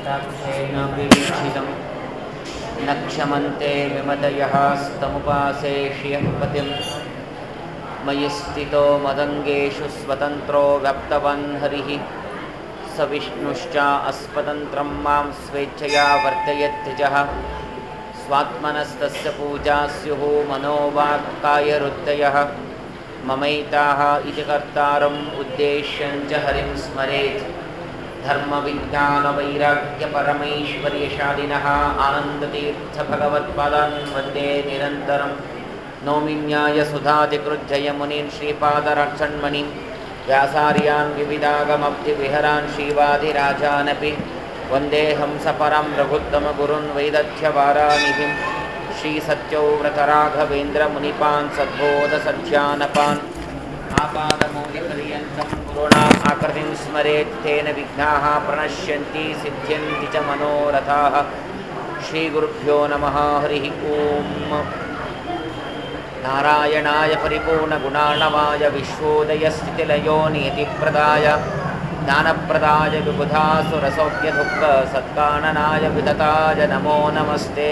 कटाक्षेण विवीक्षितं न क्षमन्ते विमदयः स्तमुपासे श्रियः पतिं मयि स्थितो मदङ्गेषु स्वतन्त्रो व्यक्तवान् हरिः स विष्णुश्च अस्पतन्त्रं मां स्वेच्छया वर्तयत्यजः स्वात्मनस्तस्य पूजा स्युः मनोवाक्कायरुद्धयः ममैताः इति कर्तारम् उद्देश्यं च हरिं स्मरेत् धर्मविज्ञानवैराग्यपरमैश्वर्यशालिनः आनन्दतीर्थभगवत्पादान् वन्दे निरन्तरं नौमिन्यायसुधाधिकृज्जयमुनीन् श्रीपादरक्षण्मणिं व्यासार्यान् विविधागमब्धिविहरान् श्रीवादिराजानपि वन्देऽहं सपरं रघुत्तमगुरुन् वैदध्यवारानिधिं श्रीसत्यौव्रतराघवेन्द्रमुनिपान् सद्बोधसध्यानपान् आपादमौलिपर्यन्तं गुरूणाम् आकृतिं स्मरेत् तेन विघ्नाः प्रणश्यन्ति सिद्ध्यन्ति च मनोरथाः श्रीगुरुभ्यो नमः हरिः ॐ नारायणाय परिपूर्णगुणाणवाय विश्वोदयस्थितिलयो नियतिप्रदाय ज्ञानप्रदाय विबुधासुरसौख्यदुःखसत्काननाय विदताय नमो नमस्ते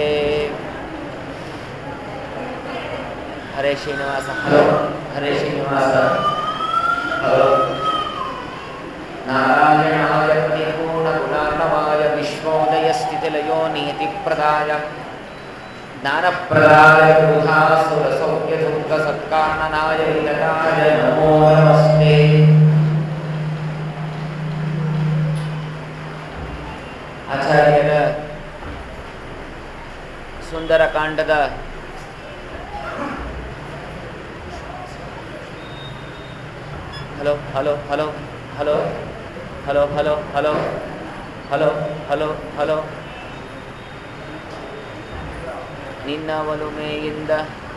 ಹರೇ ಶ್ರೀನಿವಾಸ ಹಲೋ ಹರೇ ಶ್ರೀನಿವಾಸ ಹಲೋ ನಾರಾಯಣಾಯ ಪರಿಪೂರ್ಣ ಗುಣಾರ್ಣವಾಯ ವಿಶ್ವೋದಯ ಸ್ಥಿತಿಲಯೋ ನಿಯತಿಪ್ರದಾಯ ಜ್ಞಾನಪ್ರದಾಯ ಬುಧಾಸುರ ಸೌಖ್ಯ ದುಃಖ ಸತ್ಕಾರಣನಾಯ ವಿರತಾಯ ನಮೋ ನಮಸ್ತೆ ಆಚಾರ್ಯರ ಸುಂದರ ಕಾಂಡದ ಹಲೋ ಹಲೋ ಹಲೋ ಹಲೋ ಹಲೋ ಹಲೋ ಹಲೋ ಹಲೋ ಹಲೋ ಹಲೋ ನಿನ್ನ ಒಲುಮೆಯಿಂದ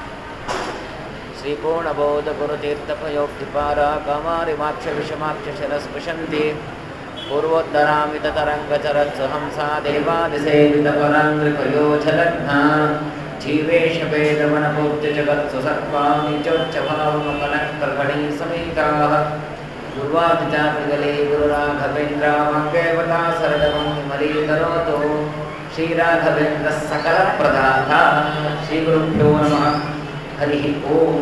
ಶ್ರೀಪೂರ್ಣಬೋಧ ಗುರುತೀರ್ಥಪಯೋಕ್ತಿಪಾರ ಕಾಮಾರಿಮಾಕ್ಷ ವಿಷಮಾಕ್ಷ ಶರಸ್ಪೃಶಂತಿ ಪೂರ್ವೋತ್ತರಾಮಿತತರಂಗಚರತ್ಸು ಹಂಸಾ ದೇವಾದಿಸೇವಿತಪರಾಂಗ್ರಿಪಯೋಜಲಘ್ನ ಜೀವೇಶ ವೇದವನಭೂತ್ಯ ಜಗತ್ಸು ಸರ್ವಾಣಿಚೋಚ್ಚಭಾವಮಕನಃಕರ್ಮಣಿ ಸಮೇತಾಃ ಗುರುವಾದಿಚಾಪಿಗಲೇ ಗುರುರಾಘವೇಂದ್ರ ಮಂಗೇವತಾ ಸರಳಮಂ ವಿಮಲೀಕರೋತು ಶ್ರೀರಾಘವೇಂದ್ರ ಸಕಲ ಪ್ರದಾತ ಶ್ರೀಗುರುಭ್ಯೋ ನಮಃ ಹರಿ ಓಂ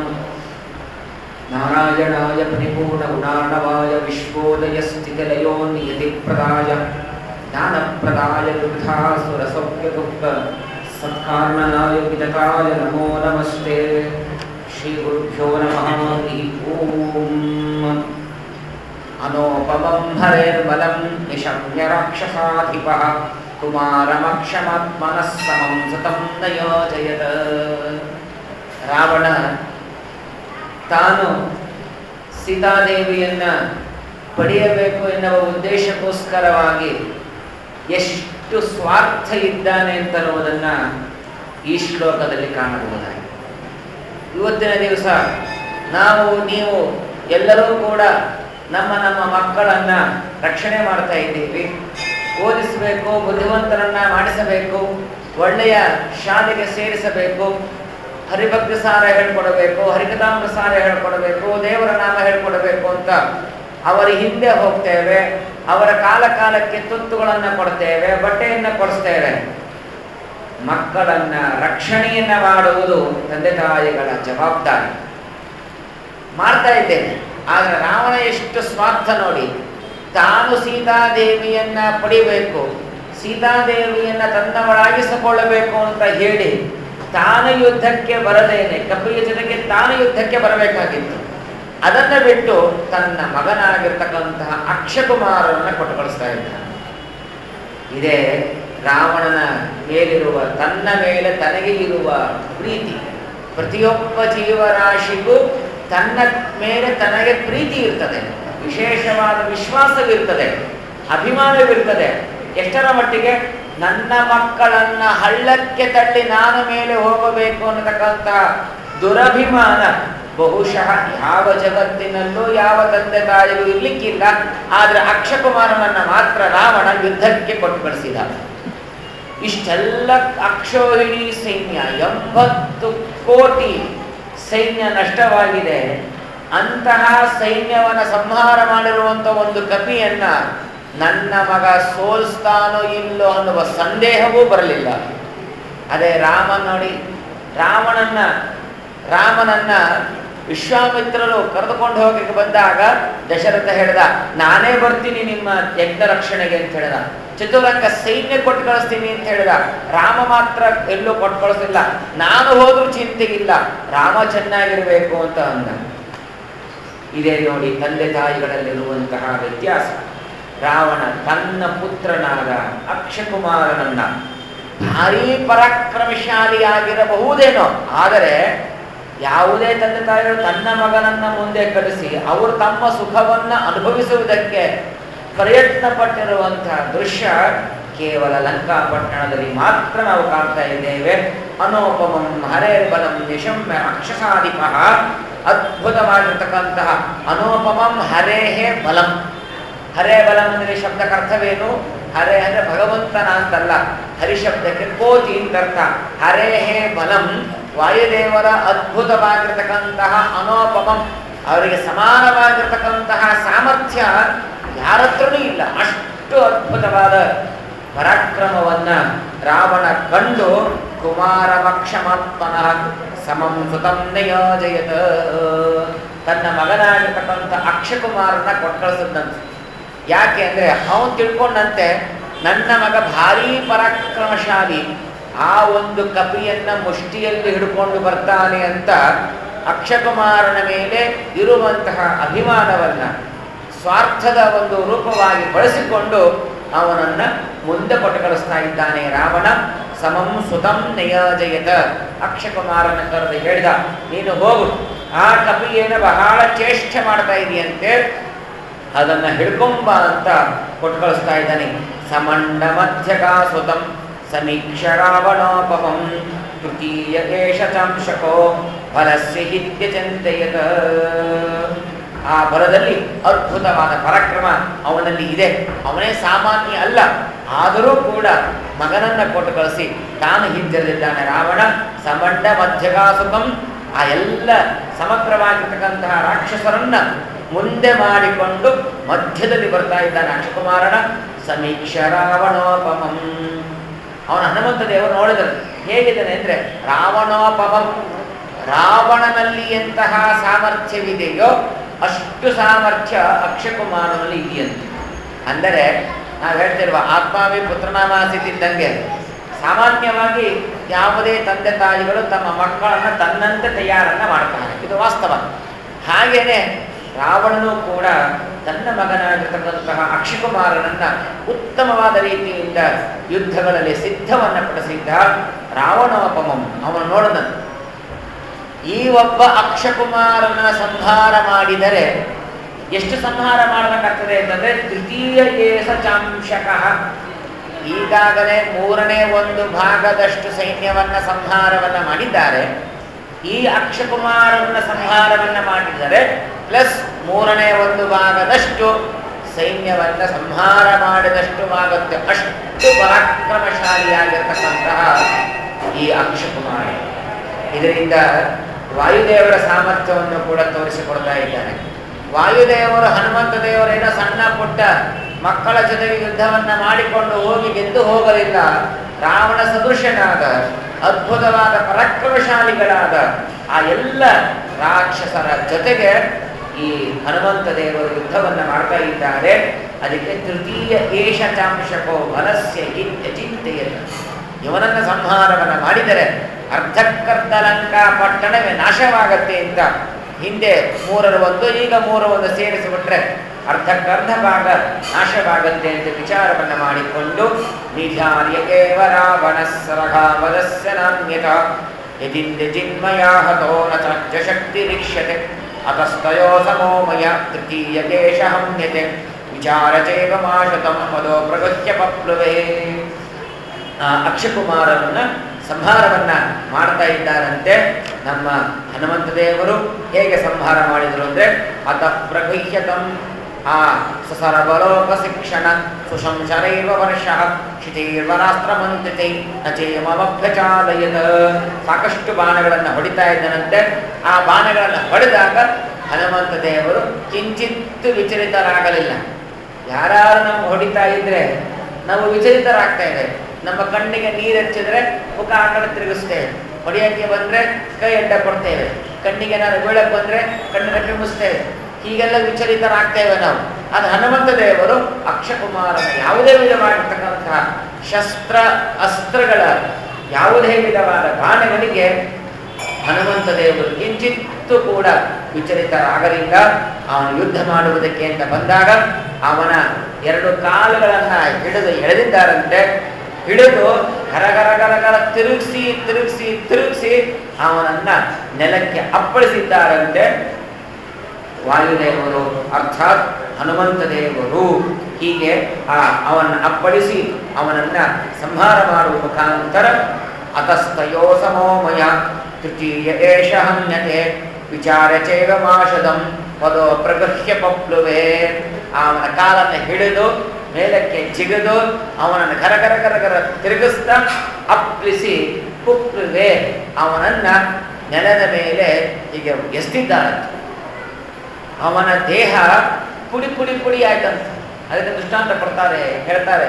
ನಾರಾಯಣಾಯ ಪರಿಪೂರ್ಣಗುಣಾರ್ಣವಾಯ ವಿಶ್ವೋದಯಸ್ಥಿತಿಲಯೋ ನಿಯತಿಪ್ರದಾಯ ಜ್ಞಾನಪ್ರದಾಯ ವೃದ್ಧಾಸುರಸೌಖ್ಯದುಃಖ ಸತ್ಕಾರಣನಾಯ ವಿದತಾಯ ನಮೋ ನಮಸ್ತೆ ಶ್ರೀಗುರುಭ್ಯೋ ನಮಃ ಹರಿ ಓಂ ಅನೋಪಮಂ ಹರೇರ್ಬಲಂ ನಿಶಮ್ಯ ರಾಕ್ಷಸಾಧಿಪಃ ಕುಮಾರಮಕ್ಷಮಾತ್ಮನಃ ಸಮಂ ಸತಂ ನಯೋಜಯತ ರಾವಣ ತಾನು ಸೀತಾದೇವಿಯನ್ನ ಪಡೆಯಬೇಕು ಎನ್ನುವ ಉದ್ದೇಶಕ್ಕೋಸ್ಕರವಾಗಿ ಎಷ್ಟು ಸ್ವಾರ್ಥ ಇದ್ದಾನೆ ಅಂತನ್ನುವುದನ್ನ ಈ ಶ್ಲೋಕದಲ್ಲಿ ಕಾಣಬಹುದಾಗಿದೆ ಇವತ್ತಿನ ದಿವಸ ನಾವು ನೀವು ಎಲ್ಲರೂ ಕೂಡ ನಮ್ಮ ನಮ್ಮ ಮಕ್ಕಳನ್ನ ರಕ್ಷಣೆ ಮಾಡ್ತಾ ಇದ್ದೀವಿ ಓದಿಸಬೇಕು ಬುದ್ಧಿವಂತರನ್ನ ಮಾಡಿಸಬೇಕು ಒಳ್ಳೆಯ ಶಾಲೆಗೆ ಸೇರಿಸಬೇಕು ಹರಿಭಕ್ತಿ ಸಾರ ಹೇಳ್ಕೊಡಬೇಕು ಹರಿಕಥಾಮೃತ ಸಾರ ಹೇಳ್ಕೊಡಬೇಕು ದೇವರ ನಾಮ ಹೇಳ್ಕೊಡಬೇಕು ಅಂತ ಅವರ ಹಿಂದೆ ಹೋಗ್ತೇವೆ ಅವರ ಕಾಲ ಕಾಲಕ್ಕೆ ತುತ್ತುಗಳನ್ನು ಕೊಡ್ತೇವೆ ಬಟ್ಟೆಯನ್ನು ಕೊಡಿಸ್ತೇವೆ ಮಕ್ಕಳನ್ನ ರಕ್ಷಣೆಯನ್ನ ಮಾಡುವುದು ತಂದೆ ತಾಯಿಗಳ ಜವಾಬ್ದಾರಿ ಮಾಡ್ತಾ ಇದ್ದೇನೆ ಆದರೆ ರಾವಣ ಎಷ್ಟು ಸ್ವಾರ್ಥ ನೋಡಿ ತಾನು ಸೀತಾದೇವಿಯನ್ನ ಪಡಿಬೇಕು ಸೀತಾದೇವಿಯನ್ನ ತನ್ನವಳಾಗಿಸಿಕೊಳ್ಳಬೇಕು ಅಂತ ಹೇಳಿ ತಾನು ಯುದ್ಧಕ್ಕೆ ಬರದೇನೆ ಕಪಿಯ ಜೊತೆಗೆ ತಾನು ಯುದ್ಧಕ್ಕೆ ಬರಬೇಕಾಗಿತ್ತು ಅದನ್ನು ಬಿಟ್ಟು ತನ್ನ ಮಗನಾಗಿರ್ತಕ್ಕಂತಹ ಅಕ್ಷಕುಮಾರರನ್ನ ಕೊಟ್ಟು ಕಳಿಸ್ತಾ ಇದ್ದಾನೆ ಇದೇ ರಾವಣನ ಮೇಲಿರುವ ತನ್ನ ಮೇಲೆ ತನಗೆ ಇರುವ ಪ್ರೀತಿ ಪ್ರತಿಯೊಬ್ಬ ಜೀವರಾಶಿಗೂ ತನ್ನ ಮೇಲೆ ತನಗೆ ಪ್ರೀತಿ ಇರ್ತದೆ ವಿಶೇಷವಾದ ವಿಶ್ವಾಸವಿರ್ತದೆ ಅಭಿಮಾನವಿರ್ತದೆ ಎಷ್ಟರ ಮಟ್ಟಿಗೆ ನನ್ನ ಮಕ್ಕಳನ್ನ ಹಳ್ಳಕ್ಕೆ ತಳ್ಳಿ ನಾನು ಮೇಲೆ ಹೋಗಬೇಕು ಅನ್ನತಕ್ಕಂತಹ ದುರಭಿಮಾನ ಬಹುಶಃ ಯಾವ ಜಗತ್ತಿನಲ್ಲೂ ಯಾವ ತಂದೆ ತಾಯಿಗೂ ಇರ್ಲಿಕ್ಕಿಲ್ಲ ಆದ್ರೆ ಅಕ್ಷಕುಮಾರನನ್ನ ಮಾತ್ರ ರಾವಣ ಯುದ್ಧಕ್ಕೆ ಕೊಟ್ಟು ಕಳಿಸಿದ ಇಷ್ಟೆಲ್ಲ ಅಕ್ಷೋಹಿಣಿ ಸೈನ್ಯ ಎಂಬತ್ತು ಕೋಟಿ ಸೈನ್ಯ ನಷ್ಟವಾಗಿದೆ ಅಂತಹ ಸೈನ್ಯವನ್ನ ಸಂಹಾರ ಮಾಡಿರುವಂತ ಒಂದು ಕಪಿಯನ್ನ ನನ್ನ ಮಗ ಸೋಲ್ಸ್ತಾನೋ ಇಲ್ಲೋ ಅನ್ನುವ ಸಂದೇಹವೂ ಬರಲಿಲ್ಲ ಅದೇ ರಾಮ ನೋಡಿ ರಾವಣನ್ನ ರಾಮನನ್ನ ವಿಶ್ವಾಮಿತ್ರರು ಕರೆದುಕೊಂಡು ಹೋಗಕ್ಕೆ ಬಂದಾಗ ದಶರಥ ಹೇಳ್ದ ನಾನೇ ಬರ್ತೀನಿ ನಿಮ್ಮ ಯಜ್ಞ ರಕ್ಷಣೆಗೆ ಅಂತ ಹೇಳ್ದ ಚತುರಂಗ ಸೈನ್ಯ ಕೊಟ್ಟು ಕಳಿಸ್ತೀನಿ ಅಂತ ಹೇಳಿದ ರಾಮ ಮಾತ್ರ ಎಲ್ಲೂ ಕೊಟ್ಟು ಕಳಿಸಿಲ್ಲ ನಾನು ಹೋದ್ರೂ ಚಿಂತೆಗಿಲ್ಲ ರಾಮ ಚೆನ್ನಾಗಿರ್ಬೇಕು ಅಂತ ಅಂದ ಇದೇ ನೋಡಿ ತಂದೆ ತಾಯಿಗಳಲ್ಲಿರುವಂತಹ ವ್ಯತ್ಯಾಸ ರಾವಣ ತನ್ನ ಪುತ್ರನಾದ ಅಕ್ಷಕುಮಾರನನ್ನ ಭಾರೀ ಪರಾಕ್ರಮಶಾಲಿಯಾಗಿರಬಹುದೇನೋ ಆದರೆ ಯಾವುದೇ ತಂದೆ ತಾಯಿಗಳು ತನ್ನ ಮಗನನ್ನ ಮುಂದೆ ಕಳಿಸಿ ಅವರು ತಮ್ಮ ಸುಖವನ್ನ ಅನುಭವಿಸುವುದಕ್ಕೆ ಪ್ರಯತ್ನ ಪಟ್ಟಿರುವಂತಹ ದೃಶ್ಯ ಕೇವಲ ಲಂಕಾಪಟ್ಟಣದಲ್ಲಿ ಮಾತ್ರ ನಾವು ಕಾಣ್ತಾ ಇದ್ದೇವೆ ಅನೋಪಮಂ ಹರೇರ್ಬಲಂ ನಿಶಮ್ಯ ಅಕ್ಷಸಾಧಿಪ ಅದ್ಭುತವಾಗಿರ್ತಕ್ಕಂತಹ ಅನೋಪಮಂ ಹರೇಹೇ ಬಲಂ ಹರೇ ಬಲಂ ಅಂದರೆ ಶಬ್ದಕ್ಕೆ ಅರ್ಥವೇನು ಹರೇ ಅಂದ್ರೆ ಭಗವಂತನ ಅಂತಲ್ಲ ಹರಿಶಬ್ದಕ್ಕೆ ಕೋತಿ ಅಂತ ಅರ್ಥ ಹರೇಹೇ ಬಲಂ ವಾಯುದೇವರ ಅದ್ಭುತವಾಗಿರ್ತಕ್ಕಂತಹ ಅನೋಪಮಂ ಅವರಿಗೆ ಸಮಾನವಾಗಿರ್ತಕ್ಕಂತಹ ಸಾಮರ್ಥ್ಯ ಯಾರತ್ರನೂ ಇಲ್ಲ ಅಷ್ಟು ಅದ್ಭುತವಾದ ಪರಾಕ್ರಮವನ್ನ ರಾವಣ ಕಂಡು ಕುಮಾರಮಕ್ಷಮಾತ್ಮನ ಸಮಂ ಸುತಂ ನಿಯೋಜಯತ ತನ್ನ ಮಗನಾಗಿರ್ತಕ್ಕಂಥ ಅಕ್ಷಕುಮಾರನ ಕೊಟ್ಕಳಿಸಿದಂತೆ ಯಾಕೆ ಅಂದ್ರೆ ಅವನು ತಿಳ್ಕೊಂಡಂತೆ ನನ್ನ ಮಗ ಭಾರೀ ಪರಾಕ್ರಮಶಾಲಿ ಆ ಒಂದು ಕಪಿಯನ್ನ ಮುಷ್ಟಿಯಲ್ಲಿ ಹಿಡ್ಕೊಂಡು ಬರ್ತಾನೆ ಅಂತ ಅಕ್ಷಕುಮಾರನ ಮೇಲೆ ಇರುವಂತಹ ಅಭಿಮಾನವನ್ನ ಸ್ವಾರ್ಥದ ಒಂದು ರೂಪವಾಗಿ ಬಳಸಿಕೊಂಡು ಅವನನ್ನ ಮುಂದೆ ಕೊಟ್ಟು ಕಳಿಸ್ತಾ ಇದ್ದಾನೆ ರಾವಣ ಸಮಂ ಸುತಂ ನಿಯೋಜಯತ ಅಕ್ಷಕುಮಾರನ ಕರೆದು ಹೇಳಿದ ನೀನು ಹೋಗು ಆ ಕಪಿಯೇನ ಬಹಳ ಚೇಷ್ಟೆ ಮಾಡ್ತಾ ಇದೆಯಂತೆ ಅದನ್ನ ಹಿಡ್ಕೊಂಬ ಅಂತ ಕೊಟ್ಟು ಕಳಿಸ್ತಾ ಇದ್ದಾನೆ ಸಮಂಡ ಮಧ್ಯಕಾ ಸುತಂ ಸಮೀಕ್ಷ ರಾವಣೋಪಮಂ ತೃತೀಯ ಏಷ ಚಾಂಶಕೋ ಫಲಸ್ಯ ಹಿತ್ಯ ಚಿಂತೆಯತ ಆ ಬಲದಲ್ಲಿ ಅದ್ಭುತವಾದ ಪರಾಕ್ರಮ ಅವನಲ್ಲಿ ಇದೆ ಅವನೇ ಸಾಮಾನ್ಯ ಅಲ್ಲ ಆದರೂ ಕೂಡ ಮಗನನ್ನ ಕೊಟ್ಟು ಕಳಿಸಿ ತಾನು ಹಿಂದಿರಿದಿದ್ದಾನೆ ರಾವಣ ಸಮಂಡ ಮಧ್ಯಗಾಸುಕಂ ಆ ಎಲ್ಲ ಸಮಗ್ರವಾಗಿರ್ತಕ್ಕಂತಹ ರಾಕ್ಷಸರನ್ನ ಮುಂದೆ ಮಾಡಿಕೊಂಡು ಮಧ್ಯದಲ್ಲಿ ಬರ್ತಾ ಇದ್ದಾನೆ ಅಕ್ಷಕುಮಾರನ ಸಮೀಕ್ಷ ರಾವಣೋಪಮಂ ಅವನ ಹನುಮಂತ ದೇವರು ನೋಡಿದರು ಹೇಗಿದ್ದಾನೆ ಅಂದ್ರೆ ರಾವಣೋಪಮಂ ರಾವಣನಲ್ಲಿ ಎಂತಹ ಸಾಮರ್ಥ್ಯವಿದೆಯೋ ಅಷ್ಟು ಸಾಮರ್ಥ್ಯ ಅಕ್ಷಕುಮಾರನಲ್ಲಿ ಇದೆಯಂತೆ ಅಂದರೆ ನಾವು ಹೇಳ್ತಿರುವ ಆತ್ಮಾವಿ ಪುತ್ರನಾಮಾಸಿದ್ದಂಗೆ ಸಾಮಾನ್ಯವಾಗಿ ಯಾವುದೇ ತಂದೆ ತಾಯಿಗಳು ತಮ್ಮ ಮಕ್ಕಳನ್ನು ತನ್ನಂತೆ ತಯಾರನ್ನ ಮಾಡ್ತಾರೆ ಇದು ವಾಸ್ತವ ಹಾಗೇನೆ ರಾವಣನು ಕೂಡ ತನ್ನ ಮಗನಾಗಿರ್ತಕ್ಕಂತಹ ಅಕ್ಷಕುಮಾರನನ್ನ ಉತ್ತಮವಾದ ರೀತಿಯಿಂದ ಯುದ್ಧಗಳಲ್ಲಿ ಸಿದ್ಧವನ್ನ ಪಡಿಸಿದ್ದ ರಾವಣೋಪಮಂ ಅವನು ನೋಡದಂತೆ ಈ ಒಬ್ಬ ಅಕ್ಷಕುಮಾರನ ಸಂಹಾರ ಮಾಡಿದರೆ ಎಷ್ಟು ಸಂಹಾರ ಮಾಡಬೇಕಾಗ್ತದೆ ಅಂತಂದ್ರೆ ತೃತೀಯ ಏಸ ಚಾಂಶಕಃ ಈಗಾಗಲೇ ಮೂರನೇ ಒಂದು ಭಾಗದಷ್ಟು ಸೈನ್ಯವನ್ನ ಸಂಹಾರವನ್ನ ಮಾಡಿದ್ದಾರೆ ಈ ಅಕ್ಷಕುಮಾರನ ಸಂಹಾರವನ್ನ ಮಾಡಿದರೆ ಪ್ಲಸ್ ಮೂರನೇ ಒಂದು ಭಾಗದಷ್ಟು ಸೈನ್ಯವನ್ನ ಸಂಹಾರ ಮಾಡಿದಷ್ಟು ಆಗುತ್ತೆ ಅಷ್ಟು ಪರಾಕ್ರಮಶಾಲಿಯಾಗಿರ್ತಕ್ಕಂತಹ ಈ ಅಕ್ಷಕುಮಾರ ಇದರಿಂದ ವಾಯುದೇವರ ಸಾಮರ್ಥ್ಯವನ್ನು ಕೂಡ ತೋರಿಸಿಕೊಡ್ತಾ ಇದ್ದಾನೆ ವಾಯುದೇವರು ಹನುಮಂತ ದೇವರೇನೋ ಸಣ್ಣ ಪುಟ್ಟ ಮಕ್ಕಳ ಜೊತೆಗೆ ಯುದ್ಧವನ್ನ ಮಾಡಿಕೊಂಡು ಹೋಗಿ ಗೆದ್ದು ಹೋಗಲಿಲ್ಲ ರಾವಣ ಸದೃಶನಾದ ಅದ್ಭುತವಾದ ಪರಾಕ್ರಮಶಾಲಿಗಳಾದ ಆ ಎಲ್ಲ ರಾಕ್ಷಸರ ಜೊತೆಗೆ ಈ ಹನುಮಂತ ದೇವರು ಯುದ್ಧವನ್ನ ಮಾಡ್ತಾ ಇದ್ದಾರೆ ಅದಕ್ಕೆ ತೃತೀಯ ಏಷ ಚಾಂಶಕೋ ಬಲಸ್ಯ ಹಿತ್ಯ ಚಿಂತೆಯ ಇವನನ್ನ ಸಂಹಾರವನ್ನ ಮಾಡಿದರೆ ಅರ್ಧಕ್ಕರ್ಧ ಲಂಕಾ ಪಟ್ಟಣವೇ ನಾಶವಾಗತ್ತೆ ಅಂತ ಹಿಂದೆ ಮೂರರ ಒಂದು ಈಗ ಮೂರ ಒಂದು ಸೇರಿಸಿಬಿಟ್ರೆ ಅರ್ಧಕ್ಕರ್ಧ ಭಾಗ ನಾಶವಾಗತ್ತೆ ಅಂತ ವಿಚಾರವನ್ನ ಮಾಡಿಕೊಂಡು ನಿಧಾರ್ಯ ಏವ ರಾವಣ ಸರಘಾವದಸ್ಯ ನಾನ್ಯತ ಯದಿಂದೆ ಜಿನ್ಮಯಾ ಹತೋ ನ ಚಾಜ್ಯ ಶಕ್ತಿ ರಿಕ್ಷ್ಯತೆ ಅತಸ್ತಯೋ ಸಮೋಮಯ ತೃತೀಯ ದೇಶ ಹಮ್ಯತೆ ವಿಚಾರ ಚೈವ ಮಾಶತಂ ಪದೋ ಪ್ರಗತ್ಯ ಪಪ್ಲುವೇ ಆ ಅಕ್ಷಕುಮಾರನನ್ನ ಸಂಹಾರವನ್ನ ಮಾಡ್ತಾ ಇದ್ದಾರಂತೆ ನಮ್ಮ ಹನುಮಂತ ದೇವರು ಹೇಗೆ ಸಂಹಾರ ಮಾಡಿದರು ಅಂದ್ರೆ ಅತ ಪ್ರಗಹ್ಯತಂ ಆ ಸಸರಬಲೋಕ ಶಿಕ್ಷಣ ಸುಶಂಸರೈವ ವರ್ಷ ಶಿಥೈರ್ವರಾಸ್ತ್ರ ಮಂತ್ರಿತೈ ನಚೇಮಭ್ಯಚಾಲಯದ ಸಾಕಷ್ಟು ಬಾಣಗಳನ್ನು ಹೊಡಿತಾ ಇದ್ದನಂತೆ ಆ ಬಾಣಗಳನ್ನು ಹೊಡೆದಾಗ ಹನುಮಂತ ದೇವರು ಕಿಂಚಿತ್ತು ವಿಚಲಿತರಾಗಲಿಲ್ಲ ಯಾರು ನಮ್ಗೆ ಹೊಡಿತಾ ಇದ್ರೆ ನಾವು ವಿಚಲಿತರಾಗ್ತಾ ಇದೆ ನಮ್ಮ ಕಣ್ಣಿಗೆ ನೀರು ಹಚ್ಚಿದ್ರೆ ಮುಖ ಆ ಕಡೆ ತಿರುಗಿಸ್ತೇವೆ ಹೊಡಿಯೋಕ್ಕೆ ಬಂದ್ರೆ ಕೈ ಅಡ್ಡ ಕೊಡ್ತೇವೆ ಕಣ್ಣಿಗೆ ಏನಾದ್ರು ಬೀಳಕ್ಕೆ ಬಂದ್ರೆ ಕಣ್ಣನ್ನು ಕಿಂಬಿಸ್ತೇವೆ ಹೀಗೆಲ್ಲ ವಿಚಲಿತರಾಗ್ತೇವೆ ನಾವು ಅದು ಹನುಮಂತ ದೇವರು ಅಕ್ಷಕುಮಾರನ ಯಾವುದೇ ವಿಧವಾಗಿರ್ತಕ್ಕಂತಹ ಶಸ್ತ್ರ ಅಸ್ತ್ರಗಳ ಯಾವುದೇ ವಿಧವಾದ ಬಾಣಗಳಿಗೆ ಹನುಮಂತ ದೇವರು ಕಿಂಚಿತ್ತೂ ಕೂಡ ವಿಚಲಿತರಾಗಲಿಲ್ಲ ಅವನು ಯುದ್ಧ ಮಾಡುವುದಕ್ಕೆ ಅಂತ ಬಂದಾಗ ಅವನ ಎರಡು ಕಾಲುಗಳನ್ನ ಹಿಡಿದು ಎಳೆದಿದ್ದಾರಂತೆ ಹಿಡಿದು ಗರ ಗರ ಗರ ಗರ ತಿರುಗಿಸಿ ತಿರುಗಿಸಿ ತಿರುಗಿಸಿ ಅವನನ್ನ ನೆಲಕ್ಕೆ ಅಪ್ಪಳಿಸಿದ್ದಾರಂತೆ ವಾಯುದೇವರು ಅರ್ಥಾತ್ ಹನುಮಂತ ದೇವರು ಹೀಗೆ ಆ ಅವನನ್ನು ಅಪ್ಪಳಿಸಿ ಅವನನ್ನ ಸಂಹಾರ ಮಾಡುವ ಮುಖಾಂತರ ಅತಸ್ತಯೋ ಸಮೋಮಯ ತೃತೀಯ ಏಷ ಹನ್ಯತೆ ವಿಚಾರ ಚೈವ ಮಾಷದಂ ಪದೋ ಪ್ರಗೃಹ್ಯ ಪಪ್ಲುವೆ ಅವನ ಕಾಲನ್ನು ಹಿಡಿದು ಮೇಲಕ್ಕೆ ಜಿಗಿದು ಅವನನ್ನು ಗರ ಗರ ಗರ ಗರ ತಿರುಗಿಸ್ತಾ ಅಪ್ಲಿಸಿ ಕುಪ್ಲುವೆ ಅವನನ್ನ ನೆಲದ ಮೇಲೆ ಹೀಗೆ ಎಸ್ತಿದ್ದಾರಂತೆ ಅವನ ದೇಹ ಪುಡಿ ಪುಡಿ ಪುಡಿ ಆಯ್ತಂತ ಅದಕ್ಕೆ ದೃಷ್ಟಾಂತ ಕೊಡ್ತಾರೆ ಹೇಳ್ತಾರೆ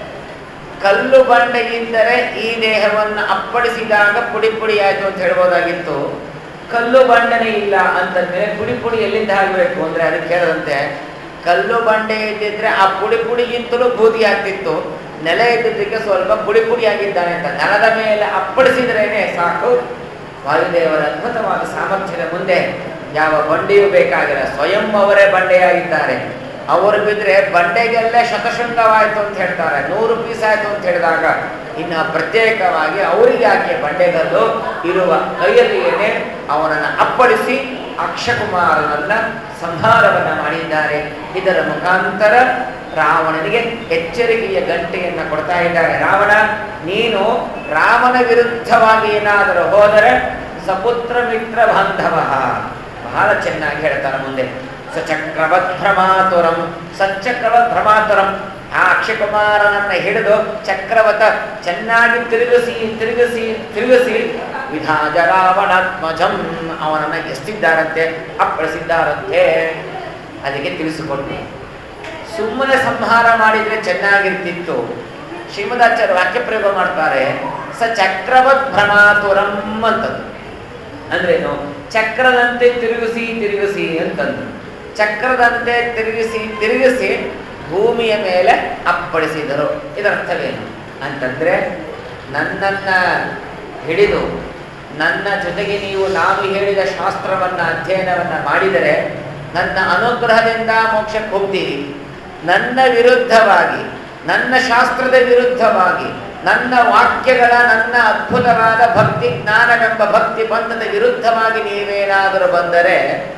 ಕಲ್ಲು ಬಂಡೆಗಿದ್ದರೆ ಈ ದೇಹವನ್ನು ಅಪ್ಪಡಿಸಿದಾಗ ಪುಡಿ ಪುಡಿ ಆಯ್ತು ಅಂತ ಹೇಳ್ಬೋದಾಗಿತ್ತು ಕಲ್ಲು ಬಂಡನೆ ಇಲ್ಲ ಅಂತಂದ್ರೆ ಪುಡಿ ಪುಡಿ ಎಲ್ಲಿಂದ ಆಗಬೇಕು ಅಂದ್ರೆ ಅದಕ್ಕೆ ಹೇಳದಂತೆ ಕಲ್ಲು ಬಂಡೆ ಇದ್ದಿದ್ರೆ ಆ ಪುಡಿ ಪುಡಿಗಿಂತಲೂ ಬೂದಿ ಆಗ್ತಿತ್ತು ನೆಲ ಇದ್ದಿದ್ದಕ್ಕೆ ಸ್ವಲ್ಪ ಪುಡಿ ಪುಡಿ ಆಗಿದ್ದಾನೆ ಅಂತ ನೆಲದ ಮೇಲೆ ಅಪ್ಪಡಿಸಿದ್ರೇನೆ ಸಾಕು ವಾಯುದೇವರ ಅದ್ಭುತವಾದ ಸಾಮರ್ಥ್ಯದ ಮುಂದೆ ಯಾವ ಬಂಡೆಯೂ ಬೇಕಾಗಿಲ್ಲ ಸ್ವಯಂ ಅವರೇ ಬಂಡೆಯಾಗಿದ್ದಾರೆ ಅವರು ಬಿದ್ರೆ ಬಂಡೆಗೆಲ್ಲೇ ಶತಶೃಂಗವಾಯಿತು ಅಂತ ಹೇಳ್ತಾರೆ ನೂರು ಪೀಸ್ ಆಯ್ತು ಅಂತ ಹೇಳಿದಾಗ ಇನ್ನು ಪ್ರತ್ಯೇಕವಾಗಿ ಅವರಿಗೆ ಯಾಕೆ ಬಂಡೆಗಲ್ಲು ಇರುವ ಕೈಯಲ್ಲಿಯೇ ಅವನನ್ನು ಅಪ್ಪಳಿಸಿ ಅಕ್ಷಕುಮಾರನನ್ನ ಸಂಹಾರವನ್ನ ಮಾಡಿದ್ದಾರೆ ಇದರ ಮುಖಾಂತರ ರಾವಣನಿಗೆ ಎಚ್ಚರಿಕೆಯ ಗಂಟೆಯನ್ನು ಕೊಡ್ತಾ ಇದ್ದಾರೆ ರಾವಣ ನೀನು ರಾಮನ ವಿರುದ್ಧವಾಗಿ ಏನಾದರೂ ಹೋದರೆ ಸಪುತ್ರ ಮಿತ್ರ ಬಾಂಧವ ಬಹಳ ಚೆನ್ನಾಗಿ ಹೇಳ್ತಾರೆ ಮುಂದೆ ಸಚಕ್ರವತ್ ಭ್ರಮಾತುರಂ ಸಚ್ಚಕ್ರವತ್ ಭ್ರಮಾತುರಂ ಆ ಅಕ್ಷಕುಮಾರನನ್ನ ಹಿಡಿದು ಚಕ್ರವತ ಚೆನ್ನಾಗಿ ತಿರುಗಿಸಿ ತಿರುಗಿಸಿ ತಿರುಗಿಸಿ ವಿಧಾಜ ರಾವಣಾತ್ಮಜಂ ಅವನನ್ನ ಎಸ್ತಿದ್ದಾರಂತೆ ಅಪ್ಪಳಿಸಿದ್ದಾರಂತೆ ಅದಕ್ಕೆ ತಿಳಿಸಿಕೊಟ್ಟು ಸುಮ್ಮನೆ ಸಂಹಾರ ಮಾಡಿದ್ರೆ ಚೆನ್ನಾಗಿರ್ತಿತ್ತು ಶ್ರೀಮದಾಚಾರ್ಯ ವಾಕ್ಯ ಪ್ರಯೋಗ ಮಾಡ್ತಾರೆ ಸ ಚಕ್ರವತ್ ಭ್ರಮಾತುರಂ ಅಂತದ್ದು ಅಂದ್ರೇನು ಚಕ್ರದಂತೆ ತಿರುಗಿಸಿ ತಿರುಗಿಸಿ ಅಂತಂದು ಚಕ್ರದಂತೆ ತಿರುಗಿಸಿ ತಿರುಗಿಸಿ ಭೂಮಿಯ ಮೇಲೆ ಅಪ್ಪಳಿಸಿದರು ಇದರ ಅರ್ಥವೇನು ಅಂತಂದ್ರೆ ನನ್ನನ್ನ ಹಿಡಿದು ನನ್ನ ಜೊತೆಗೆ ನೀವು ನಾನು ಹೇಳಿದ ಶಾಸ್ತ್ರವನ್ನ ಅಧ್ಯಯನವನ್ನ ಮಾಡಿದರೆ ನನ್ನ ಅನುಗ್ರಹದಿಂದ ಮೋಕ್ಷಕ್ಕೆ ಹೋಗ್ತೀರಿ ನನ್ನ ವಿರುದ್ಧವಾಗಿ ನನ್ನ ಶಾಸ್ತ್ರದ ವಿರುದ್ಧವಾಗಿ ನನ್ನ ವಾಕ್ಯಗಳ ನನ್ನ ಅದ್ಭುತವಾದ ಭಕ್ತಿ ಜ್ಞಾನವೆಂಬ ಭಕ್ತಿ ಬಂಧದ ವಿರುದ್ಧವಾಗಿ ನೀವೇನಾದರೂ ಬಂದರೆ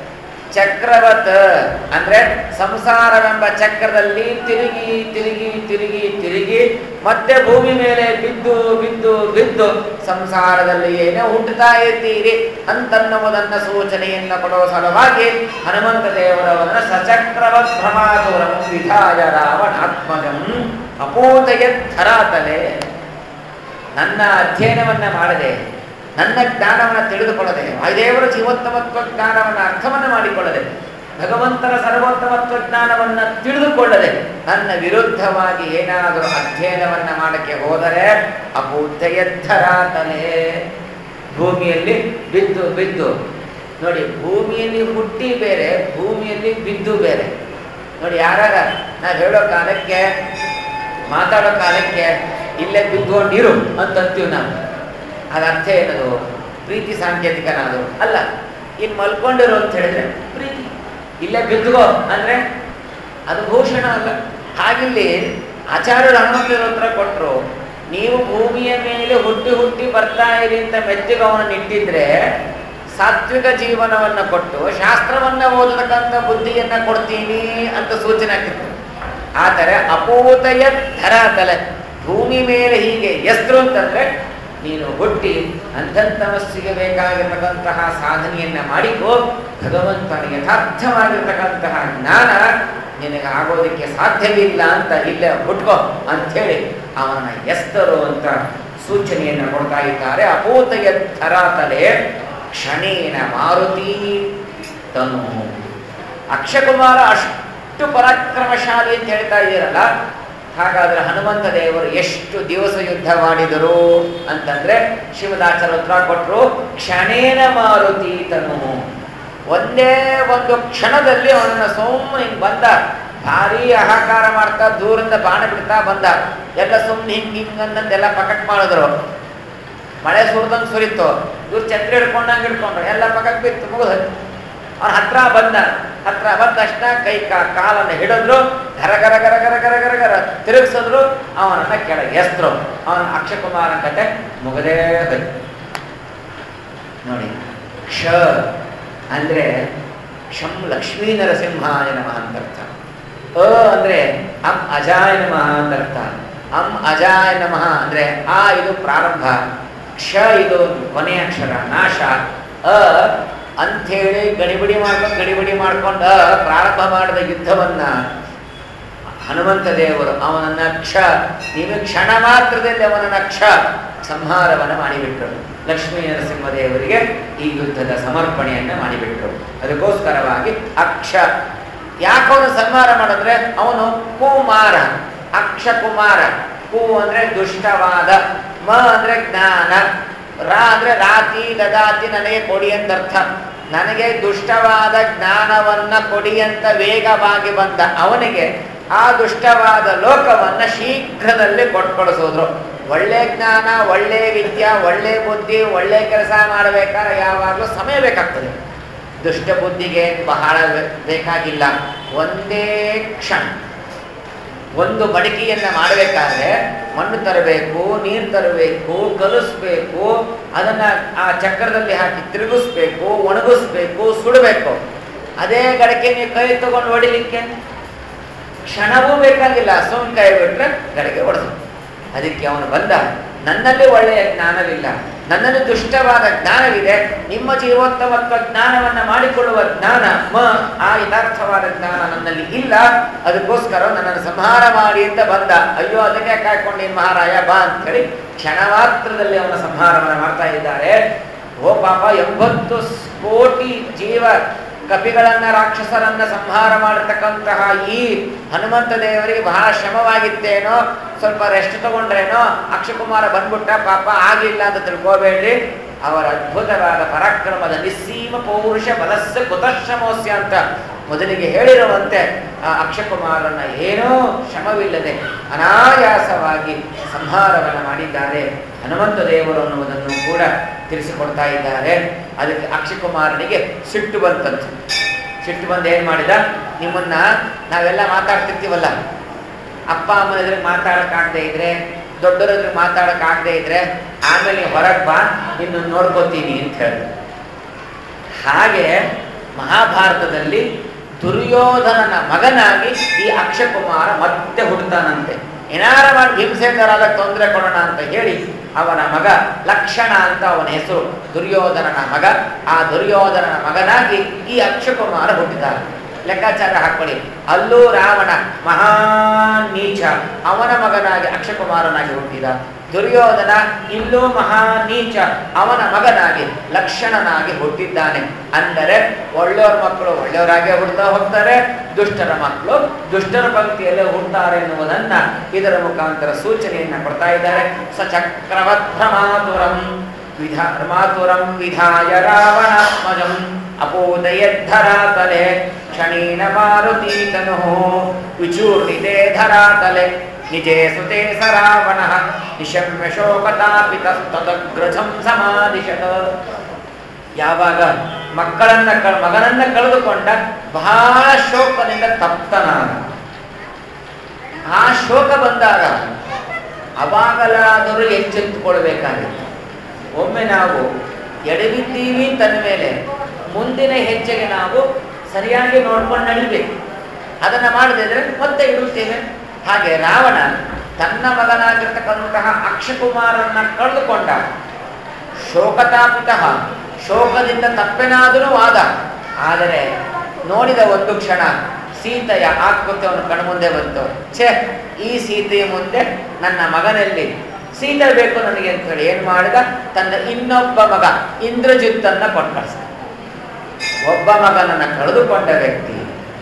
ಚಕ್ರವತ್ ಅಂದ್ರೆ ಸಂಸಾರವೆಂಬ ಚಕ್ರದಲ್ಲಿ ತಿರುಗಿ ತಿರುಗಿ ತಿರುಗಿ ತಿರುಗಿ ಮತ್ತೆ ಭೂಮಿ ಮೇಲೆ ಬಿದ್ದು ಬಿದ್ದು ಬಿದ್ದು ಸಂಸಾರದಲ್ಲಿ ಏನೇ ಹುಟ್ಟುತ್ತಾ ಇರ್ತೀರಿ ಅಂತನ್ನುವುದನ್ನ ಸೂಚನೆಯನ್ನ ಕೊಡುವ ಸಲುವಾಗಿ ಹನುಮಂತ ದೇವರವನ್ನ ಸಚಕ್ರವತ್ ಭ್ರಮಾತುರಂ ವಿಧಾಯ ರಾವಣಾತ್ಮಜಂ ಅಪೋತಯ ಧರಾತಲೆ ನನ್ನ ಅಧ್ಯಯನವನ್ನ ಮಾಡದೆ ನನ್ನ ಜ್ಞಾನವನ್ನು ತಿಳಿದುಕೊಳ್ಳದೆ ವಾಯುದೇವರ ಜೀವೋತ್ತಮತ್ವ ಜ್ಞಾನವನ್ನು ಅರ್ಥವನ್ನು ಮಾಡಿಕೊಳ್ಳದೆ ಭಗವಂತನ ಸರ್ವೋತ್ತಮತ್ವ ಜ್ಞಾನವನ್ನು ತಿಳಿದುಕೊಳ್ಳದೆ ನನ್ನ ವಿರುದ್ಧವಾಗಿ ಏನಾದರೂ ಅಧ್ಯಯನವನ್ನ ಮಾಡಕ್ಕೆ ಹೋದರೆ ಅಭೂತಯದ್ಧರಾತಲೆ ಭೂಮಿಯಲ್ಲಿ ಬಿದ್ದು ಬಿದ್ದು ನೋಡಿ ಭೂಮಿಯಲ್ಲಿ ಹುಟ್ಟಿ ಬೇರೆ ಭೂಮಿಯಲ್ಲಿ ಬಿದ್ದು ಬೇರೆ ನೋಡಿ ಯಾರಾಗ ನಾವು ಹೇಳೋ ಕಾಲಕ್ಕೆ ಮಾತಾಡೋ ಕಾಲಕ್ಕೆ ಇಲ್ಲೇ ಬಿದ್ದುಕೊಂಡಿರು ಅಂತ ಅಂತೀವಿ ನಾವು ಅದ ಅರ್ಥ ಏನದು ಪ್ರೀತಿ ಸಾಂಕೇತಿಕನಾದ್ರು ಅಲ್ಲ ಇನ್ನು ಮಲ್ಕೊಂಡಿರು ಅಂತ ಹೇಳಿದ್ರೆ ಪ್ರೀತಿ ಇಲ್ಲೇ ಬಿದ್ದುಗೋ ಅಂದ್ರೆ ಅದು ಭೂಷಣ ಅಲ್ಲ ಹಾಗಿಲ್ಲಿ ಆಚಾರ್ಯರು ಹನುಮಂತರ ಉತ್ತರ ಕೊಟ್ಟರು ನೀವು ಭೂಮಿಯ ಮೇಲೆ ಹುಟ್ಟಿ ಹುಟ್ಟಿ ಬರ್ತಾ ಇರಿ ಅಂತ ಮೆತ್ತಿಗೆ ಅವನನ್ನು ಇಟ್ಟಿದ್ರೆ ಸಾತ್ವಿಕ ಜೀವನವನ್ನು ಕೊಟ್ಟು ಶಾಸ್ತ್ರವನ್ನ ಓದತಕ್ಕಂಥ ಬುದ್ಧಿಯನ್ನ ಕೊಡ್ತೀನಿ ಅಂತ ಸೂಚನೆ ಆಗ್ತಿತ್ತು ಆದರೆ ಅಪೂತಯ ಧರಾತಲೆ ಭೂಮಿ ಮೇಲೆ ಹೀಗೆ ಎಸ್ರು ಅಂತಂದ್ರೆ ನೀನು ಹುಟ್ಟಿ ಅಂಧಂತಮಸ್ಸಿಗೆ ಬೇಕಾಗಿರ್ತಕ್ಕಂತಹ ಸಾಧನೆಯನ್ನ ಮಾಡಿಕೋ ಭಗವಂತನ ಯಥಾರ್ಥವಾಗಿರ್ತಕ್ಕಂತಹ ಜ್ಞಾನ ನಿನಗೆ ಆಗೋದಕ್ಕೆ ಸಾಧ್ಯವಿಲ್ಲ ಅಂತ ಇಲ್ಲೇ ಹುಟ್ಕೋ ಅಂಥೇಳಿ ಅವನ ಎಸ್ತರು ಅಂತ ಸೂಚನೆಯನ್ನು ಕೊಡ್ತಾ ಇದ್ದಾರೆ ಅಪೂತಯ ಧರಾತಲೆ ಕ್ಷಣೇನ ಮಾರುತಿ ತನು ಅಕ್ಷಕುಮಾರ ಅಷ್ಟು ಅಷ್ಟು ಪರಾಕ್ರಮಶಾಲಿ ಅಂತ ಹೇಳ್ತಾ ಇದ್ದೀರಲ್ಲ ಹಾಗಾದ್ರೆ ಹನುಮಂತ ದೇವರು ಎಷ್ಟು ದಿವಸ ಯುದ್ಧ ಮಾಡಿದರು ಅಂತಂದ್ರೆ ಶಿವದಾಚರ ಉತ್ತರ ಕೊಟ್ಟರು ಕ್ಷಣೇನ ಮಾರುತೀತನು ಒಂದೇ ಒಂದು ಕ್ಷಣದಲ್ಲಿ ಅವನನ್ನ ಸುಮ್ಮನೆ ಹಿಂಗ್ ಬಂದ ಭಾರಿ ಹಾಹಾಕಾರ ಮಾಡ್ತಾ ದೂರಿಂದ ಬಾಣ ಬಿಡ್ತಾ ಬಂದ ಎಲ್ಲ ಸುಮ್ಮನೆ ಹಿಂಗ್ ಹಿಂಗ್ ಅಂದಂದೆಲ್ಲ ಪಕಟ್ ಮಾಡಿದ್ರು ಮಳೆ ಸುರಿದಂಗೆ ಸುರಿತು ಇವ್ರು ಛತ್ರಿ ಹಿಡ್ಕೊಂಡಂಗೆ ಹಿಡ್ಕೊಂಡ್ರು ಎಲ್ಲ ಪಕ್ಕಕ್ಕೆ ಬಿತ್ತು ಮುಗಿದು ಅವ್ನ ಹತ್ರ ಬಂದ ಹತ್ರ ಬಂದ ತಕ್ಷಣ ಕೈ ಕಾ ಕಾಲನ್ನು ಹಿಡಿದ್ರು ಗರ ಗರ ಗರ ಗರ ಗರ ಗರ ಗರ ತಿರುಗಿಸಿದ್ರು ಅವನನ್ನ ಕೆಳಗೆ ಎಸ್ತರು ಅವನ ಅಕ್ಷಕುಮಾರನ ಕತೆ ಮುಗದೇ ಹೋಯ್ತು ನೋಡಿ ಕ್ಷ ಅಂದ್ರೆ ಕ್ಷಂ ಲಕ್ಷ್ಮೀ ನರಸಿಂಹಾಯ ನಮಃ ಅಂತ ಅರ್ಥ ಅ ಅಂದ್ರೆ ಅಂ ಅಜಾಯ ನಮಃ ಅಂತ ಅರ್ಥ ಅಂ ಅಜಾಯ ನಮಃ ಅಂದ್ರೆ ಆ ಇದು ಪ್ರಾರಂಭ ಕ್ಷ ಇದು ಕೊನೆಯ ಅಕ್ಷರ ನಾಶ ಅ ಅಂಥೇಳಿ ಗಡಿಬಿಡಿ ಮಾಡ್ಕೊಂಡು ಗಡಿಬಿಡಿ ಮಾಡ್ಕೊಂಡು ಅ ಪ್ರಾರಂಭ ಮಾಡಿದ ಯುದ್ಧವನ್ನ ಹನುಮಂತ ದೇವರು ಅವನನ್ನ ಕ್ಷ ನೀನು ಕ್ಷಣ ಮಾತ್ರದಲ್ಲಿ ಅವನನ್ನ ಕ್ಷ ಸಂಹಾರವನ್ನು ಮಾಡಿಬಿಟ್ರು ಲಕ್ಷ್ಮೀ ನರಸಿಂಹದೇವರಿಗೆ ಈ ಯುದ್ಧದ ಸಮರ್ಪಣೆಯನ್ನು ಮಾಡಿಬಿಟ್ರು ಅದಕ್ಕೋಸ್ಕರವಾಗಿ ಅಕ್ಷ ಯಾಕವನು ಸಂಹಾರ ಮಾಡಿದ್ರೆ ಅವನು ಕುಮಾರ ಅಕ್ಷ ಕುಮಾರ ಕು ಅಂದ್ರೆ ದುಷ್ಟವಾದ ಮ ಅಂದ್ರೆ ಜ್ಞಾನ ರಾ ಅಂದ್ರೆ ರಾತಿ ದದಾತಿ ನನಗೆ ಕೊಡಿ ಅಂತ ಅರ್ಥ ನನಗೆ ದುಷ್ಟವಾದ ಜ್ಞಾನವನ್ನ ಕೊಡಿ ಅಂತ ವೇಗವಾಗಿ ಬಂದ ಅವನಿಗೆ ಆ ದುಷ್ಟವಾದ ಲೋಕವನ್ನ ಶೀಘ್ರದಲ್ಲಿ ಕೊಟ್ಕೊಳಿಸೋದ್ರು ಒಳ್ಳೆ ಜ್ಞಾನ ಒಳ್ಳೆ ವಿದ್ಯಾ ಒಳ್ಳೆ ಬುದ್ಧಿ ಒಳ್ಳೆ ಕೆಲಸ ಮಾಡಬೇಕಾದ್ರೆ ಯಾವಾಗಲೂ ಸಮಯ ಬೇಕಾಗ್ತದೆ ದುಷ್ಟ ಬುದ್ಧಿಗೆ ಬಹಳ ಬೆ- ಬೇಕಾಗಿಲ್ಲ ಒಂದೇ ಕ್ಷಣ ಒಂದು ಮಡಿಕೆಯನ್ನ ಮಾಡಬೇಕಾದ್ರೆ ಮಣ್ಣು ತರಬೇಕು ನೀರು ತರಬೇಕು ಕಲಿಸ್ಬೇಕು ಅದನ್ನ ಆ ಚಕ್ರದಲ್ಲಿ ಹಾಕಿ ತಿರುಗಿಸ್ಬೇಕು ಒಣಗಿಸ್ಬೇಕು ಸುಡಬೇಕು ಅದೇ ಗಡಕೆ ನೀವು ಕೈ ತಗೊಂಡು ಹೊಡಿಲಿಕ್ಕೆ ಕ್ಷಣವೂ ಬೇಕಾಗಿಲ್ಲ ಸುಮ್ ಕೈ ಬಿಟ್ರೆ ಗಡಿಗೆ ಹೊಡೆದು ಅದಕ್ಕೆ ಅವನು ಬಂದ ನನ್ನಲ್ಲಿ ಒಳ್ಳೆಯ ಜ್ಞಾನವಿಲ್ಲ ನನ್ನಲ್ಲಿ ದುಷ್ಟವಾದ ಜ್ಞಾನವಿದೆ ನಿಮ್ಮ ಜೀವೋತ್ತಮತ್ವ ಜ್ಞಾನವನ್ನ ಮಾಡಿಕೊಳ್ಳುವ ಜ್ಞಾನ ಮ ಆ ಯಥಾರ್ಥವಾದ ಜ್ಞಾನ ನನ್ನಲ್ಲಿ ಇಲ್ಲ ಅದಕ್ಕೋಸ್ಕರ ನನ್ನನ್ನು ಸಂಹಾರ ಮಾಡಿ ಅಂತ ಬಂದ ಅಯ್ಯೋ ಅದಕ್ಕೆ ಕಾಯ್ಕೊಂಡು ಮಹಾರಾಯ ಬಾ ಅಂತ ಹೇಳಿ ಕ್ಷಣ ಮಾತ್ರದಲ್ಲಿ ಅವನ ಸಂಹಾರವನ್ನು ಮಾಡ್ತಾ ಇದ್ದಾರೆ ಓ ಪಾಪ ಎಂಬತ್ತು ಕೋಟಿ ಜೀವ ಕಪಿಗಳನ್ನ ರಾಕ್ಷಸರನ್ನ ಸಂಹಾರ ಮಾಡತಕ್ಕಂತಹ ಈ ಹನುಮಂತ ದೇವರಿಗೆ ಬಹಳ ಶ್ರಮವಾಗಿತ್ತೇನೋ ಸ್ವಲ್ಪ ರೆಸ್ಟ್ ತಗೊಂಡ್ರೇನೋ ಅಕ್ಷಕುಮಾರ ಬಂದ್ಬಿಟ್ಟ ಪಾಪ ಆಗಿಲ್ಲ ಅಂತ ತಿಳ್ಕೋಬೇಡ್ರಿ ಅವರ ಅದ್ಭುತವಾದ ಪರಾಕ್ರಮದ ನಿಸ್ಸೀಮ ಪೌರುಷ ಬಲಸ್ಸ ಕುತಶ್ರಮೋಸ್ಯ ಅಂತ ಮೊದಲಿಗೆ ಹೇಳಿರುವಂತೆ ಆ ಅಕ್ಷಕುಮಾರನ ಏನೋ ಶ್ರಮವಿಲ್ಲದೆ ಅನಾಯಾಸವಾಗಿ ಸಂಹಾರವನ್ನು ಮಾಡಿದ್ದಾರೆ ಹನುಮಂತ ದೇವರು ಅನ್ನುವುದನ್ನು ಕೂಡ ತಿಳಿಸಿಕೊಡ್ತಾ ಇದ್ದಾರೆ ಅದಕ್ಕೆ ಅಕ್ಷಕುಮಾರನಿಗೆ ಸಿಟ್ಟು ಬಂತಂತೆ ಸಿಟ್ಟು ಬಂದು ಏನು ಮಾಡಿದ ನಿಮ್ಮನ್ನ ನಾವೆಲ್ಲ ಮಾತಾಡ್ತಿರ್ತೀವಲ್ಲ ಅಪ್ಪ ಅಮ್ಮನ ಎದುರಿಗೆ ಮಾತಾಡಕ್ಕಾಗದೆ ಇದ್ರೆ ದೊಡ್ಡರ ಎದುರಿಗೆ ಮಾತಾಡಕ್ಕಾಗದೆ ಇದ್ರೆ ಆಮೇಲೆ ಹೊರಗೆ ಬಾ ನಿನ್ನ ನೋಡ್ಕೋತೀನಿ ಅಂತ ಹೇಳಿದ್ರು ಹಾಗೆ ಮಹಾಭಾರತದಲ್ಲಿ ದುರ್ಯೋಧನನ ಮಗನಾಗಿ ಈ ಅಕ್ಷಕುಮಾರ ಮತ್ತೆ ಹುಡ್ತಾನಂತೆ ಏನಾರ ಮಾಡಿ ಭೀಮಸೇನರಾದ ತೊಂದರೆ ಕೊಡೋಣ ಅಂತ ಹೇಳಿ ಅವನ ಮಗ ಲಕ್ಷಣ ಅಂತ ಅವನ ಹೆಸರು ದುರ್ಯೋಧನನ ಮಗ ಆ ದುರ್ಯೋಧನನ ಮಗನಾಗಿ ಈ ಅಕ್ಷಕುಮಾರ ಹುಟ್ಟಿದ ಲೆಕ್ಕಾಚಾರ ಹಾಕೊಳ್ಳಿ ಅಲ್ಲೂ ರಾವಣ ಮಹಾನ್ ನೀಚ ಅವನ ಮಗನಾಗಿ ಅಕ್ಷಕುಮಾರನಾಗಿ ಹುಟ್ಟಿದ ದುರ್ಯೋಧನ ಇಲ್ಲೂ ಮಹಾ ನೀಚ ಅವನ ಮಗನಾಗಿ ಲಕ್ಷಣನಾಗಿ ಹುಟ್ಟಿದ್ದಾನೆ ಅಂದರೆ ಒಳ್ಳೆಯವ್ರ ಮಕ್ಕಳು ಒಳ್ಳೆಯವರಾಗೇ ಹುಡ್ತಾ ಹೋಗ್ತಾರೆ ದುಷ್ಟರ ಮಕ್ಕಳು ದುಷ್ಟರ ಪಂಕ್ತಿಯಲ್ಲೇ ಹುಡ್ತಾರೆ ಎನ್ನುವುದನ್ನ ಇದರ ಮುಖಾಂತರ ಸೂಚನೆಯನ್ನ ಕೊಡ್ತಾ ಇದ್ದಾರೆ ಸ ಚಕ್ರವಧ್ರಮಾತುರಂ ವಿಧಾರ್ಮಾತುರಂ ವಿಧಾಯ ರಾವಣಾತ್ಮಜಂ ಅಪೋದಯದ್ಧರಾತಲೆ ಕ್ಷಣೀನ ಮಾರುತೀತನು ವಿಚೂರ್ಣಿತೆ ಧರಾತಲೆ ನಿಜೇ ಸುತೆ ಸ ರಾವಣ ನಿಶಮ್ಯ ಶೋಕತಾಪಿತಸ್ತದಗ್ರಜಂ ಸಮಾಧಿಶತ ಯಾವಾಗ ಮಕ್ಕಳನ್ನ ಕ- ಮಗನನ್ನ ಕಳೆದುಕೊಂಡ ಬಹಳ ಶೋಕದಿಂದ ತಪ್ತನಾದ ಆ ಶೋಕ ಬಂದಾಗ ಅವಾಗಲಾದರೂ ಎಚ್ಚೆತ್ತುಕೊಳ್ಬೇಕಾಗಿತ್ತು ಒಮ್ಮೆ ನಾವು ಎಡವಿದ್ದೀವಿ ತನ್ನ ಮೇಲೆ ಮುಂದಿನ ಹೆಜ್ಜೆಗೆ ನಾವು ಸರಿಯಾಗಿ ನೋಡ್ಕೊಂಡು ನಡಿಬೇಕು ಅದನ್ನು ಮಾಡದಿದ್ರೆ ಮತ್ತೆ ಇಡುತ್ತೇವೆ ಹಾಗೆ ರಾವಣ ತನ್ನ ಮಗನಾಗಿರ್ತಕ್ಕಂತಹ ಅಕ್ಷಕುಮಾರನ್ನ ಕಳೆದುಕೊಂಡ ಶೋಕತಾಪಿತ ಶೋಕದಿಂದ ತಪ್ಪೆನಾದರೂ ಆದ ಆದರೆ ನೋಡಿದ ಒಂದು ಕ್ಷಣ ಸೀತೆಯ ಆತ್ಮಹತ್ಯೆ ಅವನ ಕಣ್ಮುಂದೆ ಬಂತು ಛೇ ಈ ಸೀತೆಯ ಮುಂದೆ ನನ್ನ ಮಗನಲ್ಲಿ ಸೀತೆ ಬೇಕು ನನಗೆ ಅಂತ ಹೇಳಿ ಏನ್ ಮಾಡಿದ ತನ್ನ ಇನ್ನೊಬ್ಬ ಮಗ ಇಂದ್ರಜಿತ್ತನ್ನ ಕೊಟ್ಟು ಕಳಿಸ್ದ ಒಬ್ಬ ಮಗನನ್ನ ಕಳೆದುಕೊಂಡ ವ್ಯಕ್ತಿ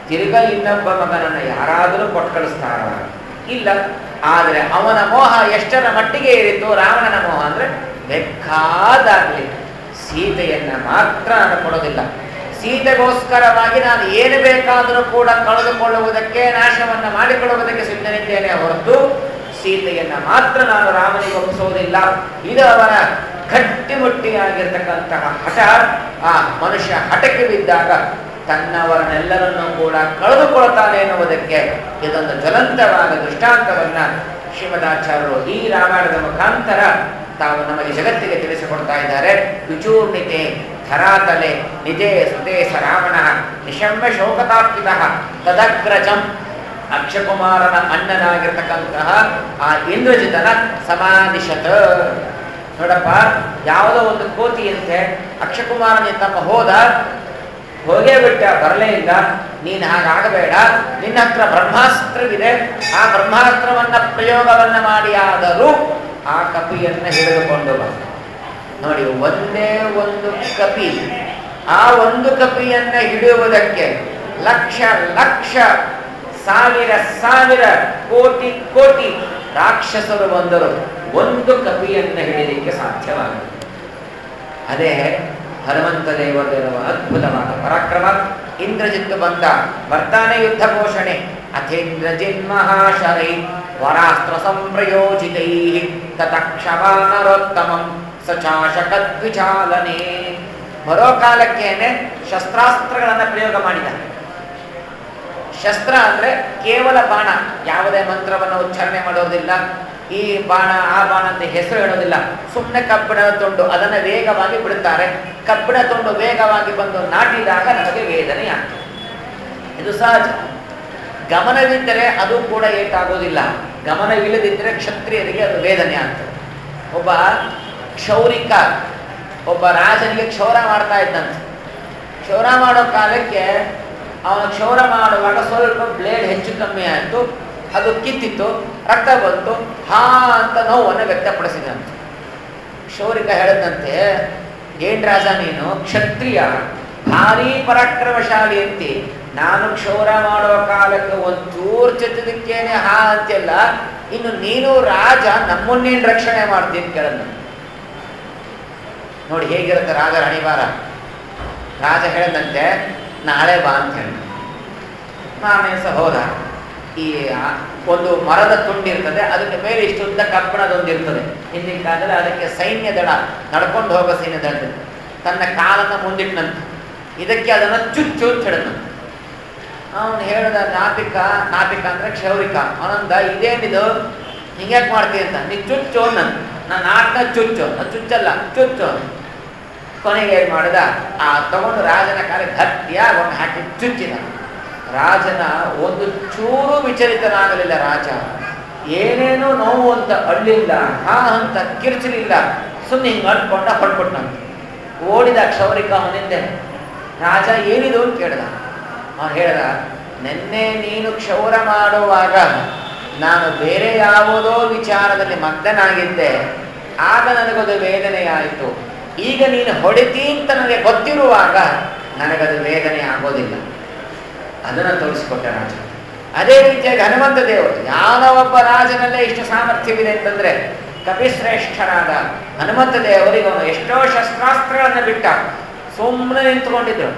ತಿರ್ಗ ಇನ್ನೊಬ್ಬ ಮಗನನ್ನು ಯಾರಾದರೂ ಕೊಟ್ಟು ಕಳಿಸ್ತಾರ ಇಲ್ಲ ಆದರೆ ಅವನ ಮೋಹ ಎಷ್ಟರ ಮಟ್ಟಿಗೆ ಏರಿತು ರಾವಣನ ಮೋಹ ಅಂದ್ರೆ ಬೇಕಾದಾಗಲಿ ಸೀತೆಯನ್ನ ಮಾತ್ರ ನಾನು ಕೊಡೋದಿಲ್ಲ ಸೀತೆಗೋಸ್ಕರವಾಗಿ ನಾನು ಏನು ಬೇಕಾದರೂ ಕೂಡ ಕಳೆದುಕೊಳ್ಳುವುದಕ್ಕೆ ನಾಶವನ್ನ ಮಾಡಿಕೊಳ್ಳುವುದಕ್ಕೆ ಸಿದ್ಧನಿದ್ದೇನೆ ಹೊರತು ಸೀತೆಯನ್ನ ಮಾತ್ರ ನಾನು ರಾಮನಿಗೆ ಒಪ್ಪಿಸುವುದಿಲ್ಲ ಇದು ಅವನ ಗಟ್ಟಿಮುಟ್ಟಿಯಾಗಿರ್ತಕ್ಕಂತಹ ಹಠ ಆ ಮನುಷ್ಯ ಹಠಕ್ಕೆ ಬಿದ್ದಾಗ ತನ್ನವರನ್ನೆಲ್ಲರನ್ನೂ ಕೂಡ ಕಳೆದುಕೊಳ್ತಾನೆ ಎನ್ನುವುದಕ್ಕೆ ಇದೊಂದು ಜ್ವಲಂತವಾದ ದೃಷ್ಟಾಂತವನ್ನ ಶ್ರೀಮದಾಚಾರ್ಯರು ಈ ರಾಮಾಯಣದ ಮುಖಾಂತರ ತಾವು ನಮಗೆ ಜಗತ್ತಿಗೆ ತಿಳಿಸಿಕೊಡ್ತಾ ಇದ್ದಾರೆ ವಿಚೂರ್ಣಿತೆ ಧರಾತಲೆ ನಿಜೇ ಸುತೆ ಸ ರಾವಣ ನಿಶಮ್ಯ ಶೋಕತಾಪ್ತಿತ ತದಗ್ರಜಂ ಅಕ್ಷಕುಮಾರನ ಅಣ್ಣನಾಗಿರ್ತಕ್ಕಂತಹ ಆ ಇಂದ್ರಜಿತನ ಸಮಾಧಿಶತ ನೋಡಪ್ಪ ಯಾವುದೋ ಒಂದು ಕೋತಿಯಂತೆ ಅಕ್ಷಕುಮಾರನ ತಮ್ಮ ಹೋದ ಹೋಗೇ ಬಿಟ್ಟ ಬರಲೇ ಇಲ್ಲ ನೀನು ಹಾಗಾಗಬೇಡ ನಿನ್ನ ಹತ್ರ ಬ್ರಹ್ಮಾಸ್ತ್ರವಿದೆ ಆ ಬ್ರಹ್ಮಾಸ್ತ್ರವನ್ನ ಪ್ರಯೋಗವನ್ನ ಮಾಡಿ ಆದರೂ ಆ ಕಪಿಯನ್ನ ಹಿಡಿದುಕೊಂಡು ಬಾ ನೋಡಿ ಒಂದೇ ಒಂದು ಕಪಿ ಆ ಒಂದು ಕಪಿಯನ್ನ ಹಿಡಿಯುವುದಕ್ಕೆ ಲಕ್ಷ ಲಕ್ಷ ಸಾವಿರ ಸಾವಿರ ಕೋಟಿ ಕೋಟಿ ರಾಕ್ಷಸರು ಬಂದರು ಒಂದು ಕಪಿಯನ್ನ ಹಿಡಿಯಲಿಕ್ಕೆ ಸಾಧ್ಯವಾಗದು ಅದೇ ಹನುಮಂತ ದೇವರಿರುವ ಅದ್ಭುತವಾದ ಪರಾಕ್ರಮ ಇಂದ್ರಜಿತ್ ಬಂದ ಬರ್ತಾನೆ ಯುದ್ಧ ಘೋಷಣೆ ಅಥೇಂದ್ರಜಿನ್ ಮಹಾಶರೈ ವರಾಸ್ತ್ರ ಸಂಪ್ರಯೋಜಿತೈ ತತಕ್ಷಮಾನರೋತ್ತಮಂ ಸಚಾಶಕದ್ವಿಚಾಲನೆ ಬರೋ ಕಾಲಕ್ಕೇನೆ ಶಸ್ತ್ರಾಸ್ತ್ರಗಳನ್ನು ಪ್ರಯೋಗ ಮಾಡಿದ ಶಸ್ತ್ರ ಅಂದ್ರೆ ಕೇವಲ ಬಾಣ ಯಾವುದೇ ಮಂತ್ರವನ್ನು ಉಚ್ಚಾರಣೆ ಮಾಡೋದಿಲ್ಲ ಈ ಬಾಣ ಆ ಬಾಣ ಅಂತ ಹೆಸರು ಹೇಳೋದಿಲ್ಲ ಸುಮ್ಮನೆ ಕಬ್ಬಿಣದ ತುಂಡು ಅದನ್ನು ವೇಗವಾಗಿ ಬಿಡುತ್ತಾರೆ ಕಬ್ಬಿಣ ತುಂಡು ವೇಗವಾಗಿ ಬಂದು ನಾಟಿದಾಗ ನಮಗೆ ವೇದನೆ ಆಗ್ತದೆ ಇದು ಸಹಜ ಗಮನವಿದ್ದರೆ ಅದು ಕೂಡ ಏಟಾಗೋದಿಲ್ಲ ಗಮನವಿಲ್ಲದಿದ್ದರೆ ಕ್ಷತ್ರಿಯರಿಗೆ ಅದು ವೇದನೆ ಆಗ್ತದೆ ಒಬ್ಬ ಕ್ಷೌರಿಕ ಒಬ್ಬ ರಾಜನಿಗೆ ಕ್ಷೌರ ಮಾಡ್ತಾ ಇದ್ದಂತೆ ಕ್ಷೌರ ಮಾಡೋ ಕಾಲಕ್ಕೆ ಅವನು ಕ್ಷೌರ ಮಾಡುವಾಗ ಸ್ವಲ್ಪ ಬ್ಲೇಡ್ ಹೆಚ್ಚು ಕಮ್ಮಿ ಆಯಿತು ಅದು ಕಿತ್ತಿತ್ತು ರಕ್ತ ಬಂತು ಹಾ ಅಂತ ನೋವನ್ನು ವ್ಯಕ್ತಪಡಿಸಿದಂತೆ ಕ್ಷೌರಿಕ ಹೇಳಿದಂತೆ ಏನ್ ರಾಜ ನೀನು ಕ್ಷತ್ರಿಯ ಭಾರೀ ಪರಾಕ್ರಮಶಾಲಿ ಅಂತಿ ನಾನು ಕ್ಷೌರ ಮಾಡೋ ಕಾಲಕ್ಕೆ ಒಂಚೂರು ಚತ್ತದಕ್ಕೇನೆ ಹಾ ಅಂತೆಲ್ಲ ಇನ್ನು ನೀನು ರಾಜ ನಮ್ಮನ್ನೇನು ರಕ್ಷಣೆ ಮಾಡ್ತೀನಿ ಕೇಳನ್ನ ನೋಡಿ ಹೇಗಿರುತ್ತೆ ರಾಜರ ಹಣಿವಾರ ರಾಜ ಹೇಳಿದಂತೆ ನಾಳೆ ಬಾ ಅಂತ ಹೇಳಿ ನಾನೇ ಸಹ ಹೋದ ಈ ಆ ಒಂದು ಮರದ ತುಂಡಿರ್ತದೆ ಅದಕ್ಕೆ ಮೇಲೆ ಇಷ್ಟು ಉದ್ದ ಕಬ್ಬಿಣದೊಂದಿರ್ತದೆ ಹಿಂದಿನ ಕಾಲದಲ್ಲಿ ಅದಕ್ಕೆ ಸೈನ್ಯ ದಳ ನಡ್ಕೊಂಡು ಹೋಗೋ ಸೈನ್ಯ ದಳ ತನ್ನ ಕಾಲನ್ನು ಮುಂದಿಟ್ಟನಂತೆ ಇದಕ್ಕೆ ಅದನ್ನು ಚುಚ್ಚು ಅಂತ ಹೇಳಿದಂತೆ ಅವನು ಹೇಳಿದ ನಾಪಿಕ ನಾಪಿಕ ಅಂದ್ರೆ ಕ್ಷೌರಿಕ ಅವನಂದ ಇದೇನಿದು ಹಿಂಗ್ಯಾಕೆ ಮಾಡ್ತೀನಿ ಅಂತ ನೀ ಚುಚ್ಚು ನನ್ನ ನಾನು ನಾಟ ಚುಚ್ಚು ಅದು ಚುಚ್ಚಲ್ಲ ಚುಚ್ಚು ಕೊನೆಗೆ ಏನು ಮಾಡಿದ ಆ ತಗೊಂಡು ರಾಜನ ಕಾಲ ಗಟ್ಟಿಯಾಗಿ ಒಂದು ಹಾಕಿ ಚುಚ್ಚಿದ ರಾಜನ ಒಂದು ಚೂರು ವಿಚಲಿತನಾಗಲಿಲ್ಲ ರಾಜ ಏನೇನೋ ನೋವು ಅಂತ ಅಳ್ಳಿಲ್ಲ ಹಾ ಅಂತ ಕಿರ್ಚಲಿಲ್ಲ ಸುಮ್ಮನೆ ಹಿಂಗೆ ಅಳ್ಕೊಂಡ ಹೊಡ್ಕೊಟ್ನಂತೆ ಓಡಿದ ಕ್ಷೌರಿಕ ಅವನಿಂದೆ ರಾಜ ಏನಿದು ಅಂತ ಕೇಳ್ದ ಅವನು ಹೇಳ್ದ ನಿನ್ನೆ ನೀನು ಕ್ಷೌರ ಮಾಡುವಾಗ ನಾನು ಬೇರೆ ಯಾವುದೋ ವಿಚಾರದಲ್ಲಿ ಮಗ್ನನಾಗಿದ್ದೆ ಆಗ ನನಗದು ವೇದನೆಯಾಯಿತು ಈಗ ನೀನು ಹೊಡಿತಿ ಅಂತ ನನಗೆ ಗೊತ್ತಿರುವಾಗ ನನಗದು ವೇದನೆ ಆಗೋದಿಲ್ಲ ಅದನ್ನು ತೋರಿಸಿಕೊಟ್ಟ ರಾಜ ಅದೇ ರೀತಿಯಾಗಿ ಹನುಮಂತ ದೇವರು ಯಾವ ಒಬ್ಬ ರಾಜನಲ್ಲೇ ಇಷ್ಟು ಸಾಮರ್ಥ್ಯವಿದೆ ಅಂತಂದ್ರೆ ಕಪಿಶ್ರೇಷ್ಠರಾದ ಹನುಮಂತ ದೇವರಿಗೆ ಅವನು ಎಷ್ಟೋ ಶಸ್ತ್ರಾಸ್ತ್ರಗಳನ್ನು ಬಿಟ್ಟ ಸುಮ್ಮನೆ ನಿಂತ್ಕೊಂಡಿದ್ರು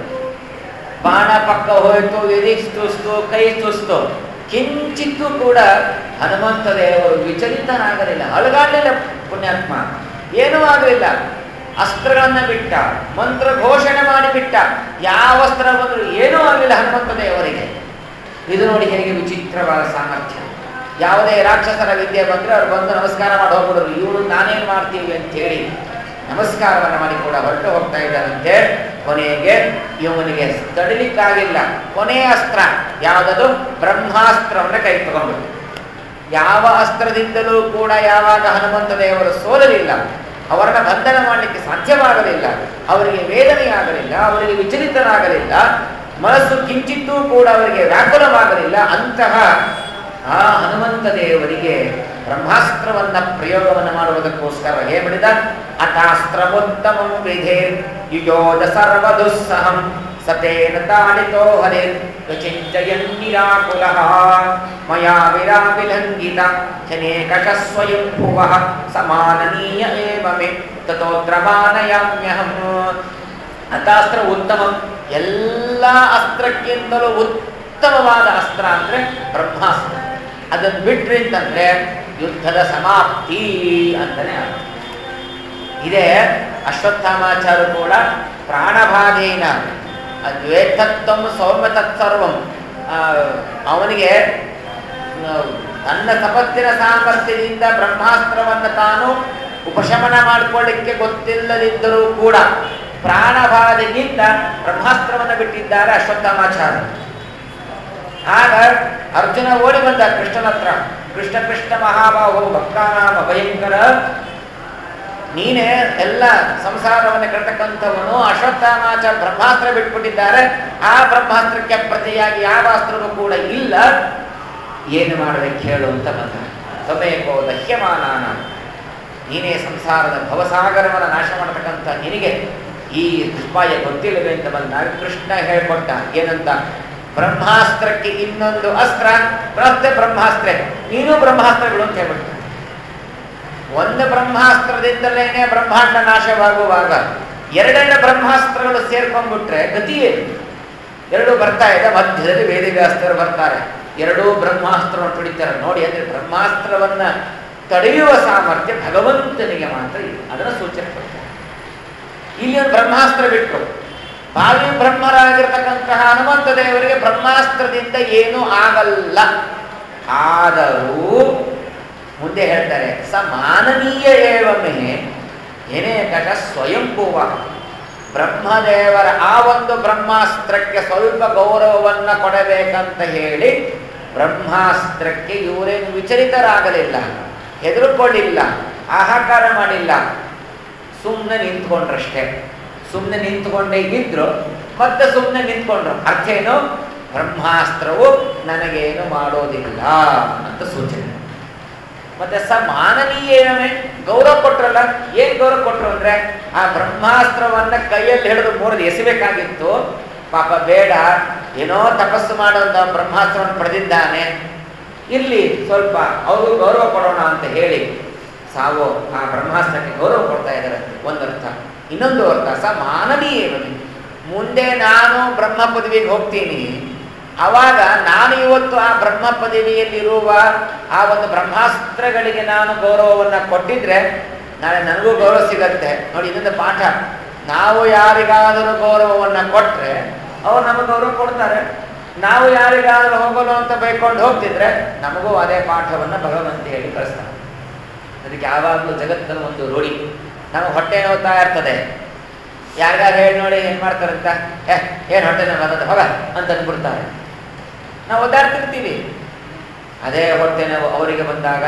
ಬಾಣ ಪಕ್ಕ ಹೋಯ್ತು ಎದಿ ತುಸ್ತು ಕೈ ತುಸ್ತು ಕಿಂಚಿತ್ತೂ ಕೂಡ ಹನುಮಂತ ದೇವರು ವಿಚಲಿತನಾಗಲಿಲ್ಲ ಅಳಗಾಡಲಿಲ್ಲ ಪುಣ್ಯಾತ್ಮ ಏನೂ ಆಗಲಿಲ್ಲ ಅಸ್ತ್ರಗಳನ್ನ ಬಿಟ್ಟ ಮಂತ್ರ ಘೋಷಣೆ ಮಾಡಿಬಿಟ್ಟ ಯಾವ ಅಸ್ತ್ರ ಬಂದರೂ ಏನೂ ಆಗಲಿಲ್ಲ ಹನುಮಂತ ದೇವರಿಗೆ ಇದು ನೋಡಿ ಹೇಗೆ ವಿಚಿತ್ರವಾದ ಸಾಮರ್ಥ್ಯ ಯಾವುದೇ ರಾಕ್ಷಸರ ವಿದ್ಯೆ ಬಂದರೆ ಅವ್ರು ಬಂದು ನಮಸ್ಕಾರ ಮಾಡಿ ಹೋಗ್ಬಿಡೋರು ಇವರು ನಾನೇನು ಮಾಡ್ತೀವಿ ಅಂತ ಹೇಳಿ ನಮಸ್ಕಾರವನ್ನು ಮಾಡಿ ಕೂಡ ಹೊರಟು ಹೋಗ್ತಾ ಇದ್ದಾರಂತೆ ಕೊನೆಗೆ ಇವನಿಗೆ ತಡಿಲಿಕ್ಕಾಗಿಲ್ಲ ಕೊನೆಯ ಅಸ್ತ್ರ ಯಾವುದದು ಬ್ರಹ್ಮಾಸ್ತ್ರವನ್ನು ಕೈ ತಗೊಂಡ್ಬಿಟ್ಟು ಯಾವ ಅಸ್ತ್ರದಿಂದಲೂ ಕೂಡ ಯಾವಾಗ ಹನುಮಂತ ದೇವರು ಸೋಲಲಿಲ್ಲ ಅವರನ್ನ ಬಂಧನ ಮಾಡಲಿಕ್ಕೆ ಸಾಧ್ಯವಾಗಲಿಲ್ಲ ಅವರಿಗೆ ವೇದನೆಯಾಗಲಿಲ್ಲ ಅವರಿಗೆ ವಿಚಲಿತನಾಗಲಿಲ್ಲ ಮನಸ್ಸು ಕಿಂಚಿತ್ತೂ ಕೂಡ ಅವರಿಗೆ ವ್ಯಾಕುಲವಾಗಲಿಲ್ಲ ಅಂತಹ ಆ ಹನುಮಂತ ದೇವರಿಗೆ ಬ್ರಹ್ಮಾಸ್ತ್ರವನ್ನ ಪ್ರಯೋಗವನ್ನು ಮಾಡುವುದಕ್ಕೋಸ್ಕರ ಏನ್ ಮಾಡಿದ ಅತಾಸ್ತ್ರಮುತ್ತಮಂ ವಿಧೇ ಯುಯೋಧ ಸರ್ವದುಸ್ಸಹಂ ಸತೇನ ತಾಡಿತೋ ಹರೆ ಚಿಂತೆಯನ್ನಿರಾಕುಲಃ ಮಯಾ ವಿರಾವಿಲಂಘಿತ ಶನೇಕಷ ಸ್ವಯಂ ಭುವಃ ಸಮಾನನೀಯ ಏವ ಮೇ ತತೋತ್ರ ಮಾನಯಾಮ್ಯಹಂ ಅತಾಸ್ತ್ರ ಉತ್ತಮ ಎಲ್ಲ ಅಸ್ತ್ರಕ್ಕಿಂತಲೂ ಉತ್ತಮವಾದ ಅಸ್ತ್ರ ಅಂದ್ರೆ ಬ್ರಹ್ಮಾಸ್ತ್ರ ಅದನ್ನು ಬಿಟ್ರಿ ಅಂತಂದ್ರೆ ಯುದ್ಧದ ಸಮಾಪ್ತಿ ಅಂತಾನೆ ಅರ್ಥ ಇದೇ ಅಶ್ವತ್ಥಾಮಾಚಾರ್ಯ ಕೂಡ ಪ್ರಾಣಬಾಧೇನ ದ್ವೇತತ್ವಂ ಸೌಮ್ಯ ತತ್ಸರ್ವಂ ಆ, ಅವನಿಗೆ ಆ, ತನ್ನ ತಪಸ್ಸಿನ ಸಾಮರ್ಥ್ಯದಿಂದ ಬ್ರಹ್ಮಾಸ್ತ್ರವನ್ನು ತಾನು ಉಪಶಮನ ಮಾಡಿಕೊಳ್ಳಿಕ್ಕೆ ಗೊತ್ತಿಲ್ಲದಿದ್ದರೂ ಕೂಡ ಪ್ರಾಣಬಾಧೆಯಿಂದ ಬ್ರಹ್ಮಾಸ್ತ್ರವನ್ನು ಬಿಟ್ಟಿದ್ದಾರೆ ಅಶ್ವತ್ಥಾಮಾಚಾರ್ಯ ಆಗ ಅರ್ಜುನ ಓಡಿ ಬಂದ ಕೃಷ್ಣನ ಹತ್ರ ಕೃಷ್ಣ ಕೃಷ್ಣ ಮಹಾಬಾಹು ಭಕ್ತಾನಾಮ ಭಯಂಕರ ನೀನೇ ಎಲ್ಲ ಸಂಸಾರವನ್ನು ಕಟ್ಟತಕ್ಕಂಥವನು ಅಶ್ವತ್ಥಾಮಾಚ ಬ್ರಹ್ಮಾಸ್ತ್ರ ಬಿಟ್ಬಿಟ್ಟಿದ್ದಾರೆ ಆ ಬ್ರಹ್ಮಾಸ್ತ್ರಕ್ಕೆ ಪ್ರತಿಯಾಗಿ ಯಾವ ಅಸ್ತ್ರವೂ ಕೂಡ ಇಲ್ಲ ಏನು ಮಾಡಬೇಕು ಹೇಳು ಅಂತ ಬಂದ ಸಮೇಕೋ ದಹ್ಯಮಾನಾನ ನೀನೇ ಸಂಸಾರದ ಭವಸಾಗರವನ್ನು ನಾಶ ಮಾಡತಕ್ಕಂಥ ನಿನಗೆ ಈ ಉಪಾಯ ಗೊತ್ತಿಲ್ಲವೇ ಅಂತ ಬಂದಾಗ ಕೃಷ್ಣ ಹೇಳ್ಕೊಟ್ಟ ಏನಂತ ಬ್ರಹ್ಮಾಸ್ತ್ರಕ್ಕೆ ಇನ್ನೊಂದು ಅಸ್ತ್ರ ಮತ್ತೆ ಬ್ರಹ್ಮಾಸ್ತ್ರ ನೀನು ಬ್ರಹ್ಮಾಸ್ತ್ರ ಬಿಡು ಅಂತ ಹೇಳ್ಬಿಟ್ಟ ಒಂದು ಬ್ರಹ್ಮಾಸ್ತ್ರದಿಂದಲೇನೆ ಬ್ರಹ್ಮಾಂಡ ನಾಶವಾಗುವಾಗ ಎರಡೆರಡು ಬ್ರಹ್ಮಾಸ್ತ್ರಗಳು ಸೇರ್ಕೊಂಡ್ಬಿಟ್ರೆ ಗತಿ ಏನು ಎರಡು ಬರ್ತಾ ಇದೆ ಮಧ್ಯದಲ್ಲಿ ವೇದವ್ಯಾಸ್ತರು ಬರ್ತಾರೆ ಎರಡೂ ಬ್ರಹ್ಮಾಸ್ತ್ರವನ್ನು ತುಡಿತಾರೆ ನೋಡಿ ಅಂದ್ರೆ ಬ್ರಹ್ಮಾಸ್ತ್ರವನ್ನ ತಡೆಯುವ ಸಾಮರ್ಥ್ಯ ಭಗವಂತನಿಗೆ ಮಾತ್ರ ಇದೆ ಅದನ್ನು ಸೂಚನೆ ಕೊಡ್ತಾರೆ ಇಲ್ಲಿ ಒಂದು ಬ್ರಹ್ಮಾಸ್ತ್ರ ಬಿಟ್ಟರು ಭಾವಿ ಬ್ರಹ್ಮರಾಗಿರ್ತಕ್ಕಂತಹ ಹನುಮಂತ ದೇವರಿಗೆ ಬ್ರಹ್ಮಾಸ್ತ್ರದಿಂದ ಏನೂ ಆಗಲ್ಲ ಆದರೂ ಮುಂದೆ ಹೇಳ್ತಾರೆ ಸ ಮಾನವೀಯ ಏವಮೇ ಏನೇ ಕಟ ಸ್ವಯಂಭೂವ ಬ್ರಹ್ಮದೇವರ ಆ ಒಂದು ಬ್ರಹ್ಮಾಸ್ತ್ರಕ್ಕೆ ಸ್ವಲ್ಪ ಗೌರವವನ್ನು ಕೊಡಬೇಕಂತ ಹೇಳಿ ಬ್ರಹ್ಮಾಸ್ತ್ರಕ್ಕೆ ಇವರೇನು ವಿಚಲಿತರಾಗಲಿಲ್ಲ ಹೆದರುಕೊಳ್ಳಿಲ್ಲ ಆಹಾಕಾರ ಮಾಡಿಲ್ಲ ಸುಮ್ಮನೆ ನಿಂತ್ಕೊಂಡ್ರಷ್ಟೇ ಸುಮ್ಮನೆ ನಿಂತ್ಕೊಂಡೇ ಇದ್ರು ಮತ್ತೆ ಸುಮ್ಮನೆ ನಿಂತ್ಕೊಂಡ್ರು ಅರ್ಥ ಏನು ಬ್ರಹ್ಮಾಸ್ತ್ರವು ನನಗೇನು ಮಾಡೋದಿಲ್ಲ ಅಂತ ಸೂಚನೆ ಮತ್ತೆ ಸ ಮಾನವೀಯನೇ ಗೌರವ ಕೊಟ್ರಲ್ಲ ಏನ್ ಗೌರವ ಕೊಟ್ರು ಅಂದ್ರೆ ಆ ಬ್ರಹ್ಮಾಸ್ತ್ರವನ್ನ ಕೈಯಲ್ಲಿ ಹಿಡಿದು ಮೂರದು ಎಸಿಬೇಕಾಗಿತ್ತು ಪಾಪ ಬೇಡ ಏನೋ ತಪಸ್ಸು ಮಾಡೋಂಥ ಬ್ರಹ್ಮಾಸ್ತ್ರವನ್ನು ಪಡೆದಿದ್ದಾನೆ ಇಲ್ಲಿ ಸ್ವಲ್ಪ ಅವರು ಗೌರವ ಕೊಡೋಣ ಅಂತ ಹೇಳಿ ಸಾವು ಆ ಬ್ರಹ್ಮಾಸ್ತ್ರಕ್ಕೆ ಗೌರವ ಕೊಡ್ತಾ ಇದ್ದಾರೆ ಒಂದರ್ಥ ಇನ್ನೊಂದು ಅರ್ಥ ಸ ಮಾನವೀಯವನೇ ಮುಂದೆ ನಾನು ಬ್ರಹ್ಮ ಪದವಿಗೆ ಹೋಗ್ತೀನಿ ಅವಾಗ ನಾನು ಇವತ್ತು ಆ ಬ್ರಹ್ಮ ಪದವಿಯಲ್ಲಿರುವ ಆ ಒಂದು ಬ್ರಹ್ಮಾಸ್ತ್ರಗಳಿಗೆ ನಾನು ಗೌರವವನ್ನು ಕೊಟ್ಟಿದ್ರೆ ನಾಳೆ ನನಗೂ ಗೌರವ ಸಿಗತ್ತೆ ನೋಡಿ ಇದೊಂದು ಪಾಠ ನಾವು ಯಾರಿಗಾದರೂ ಗೌರವವನ್ನು ಕೊಟ್ಟರೆ ಅವ್ರು ನಮಗೆ ಗೌರವ ಕೊಡ್ತಾರೆ ನಾವು ಯಾರಿಗಾದರೂ ಹೋಗಲು ಅಂತ ಬೈಕೊಂಡು ಹೋಗ್ತಿದ್ರೆ ನಮಗೂ ಅದೇ ಪಾಠವನ್ನು ಭಗವಂತ ಹೇಳಿ ಕಳಿಸ್ತಾನೆ ಅದಕ್ಕೆ ಯಾವಾಗಲೂ ಜಗತ್ತಿನ ಒಂದು ರೂಢಿ ನಮಗೆ ಹೊಟ್ಟೆ ನೋವ್ತಾ ಇರ್ತದೆ ಯಾರಿಗಾರು ಹೇಳಿ ನೋಡಿ ಏನು ಮಾಡ್ತಾರಂತ ಏ ಏನು ಹೊಟ್ಟೆ ನೋವು ಬರ್ತದೆ ಹೋಗ ಅಂತ ಅಂದ್ಬಿಡ್ತಾರೆ ನಾವು ಒದ್ದಾಡ್ತಿರ್ತೀವಿ ಅದೇ ಹೊಟ್ಟೆ ನೋವು ಅವರಿಗೆ ಬಂದಾಗ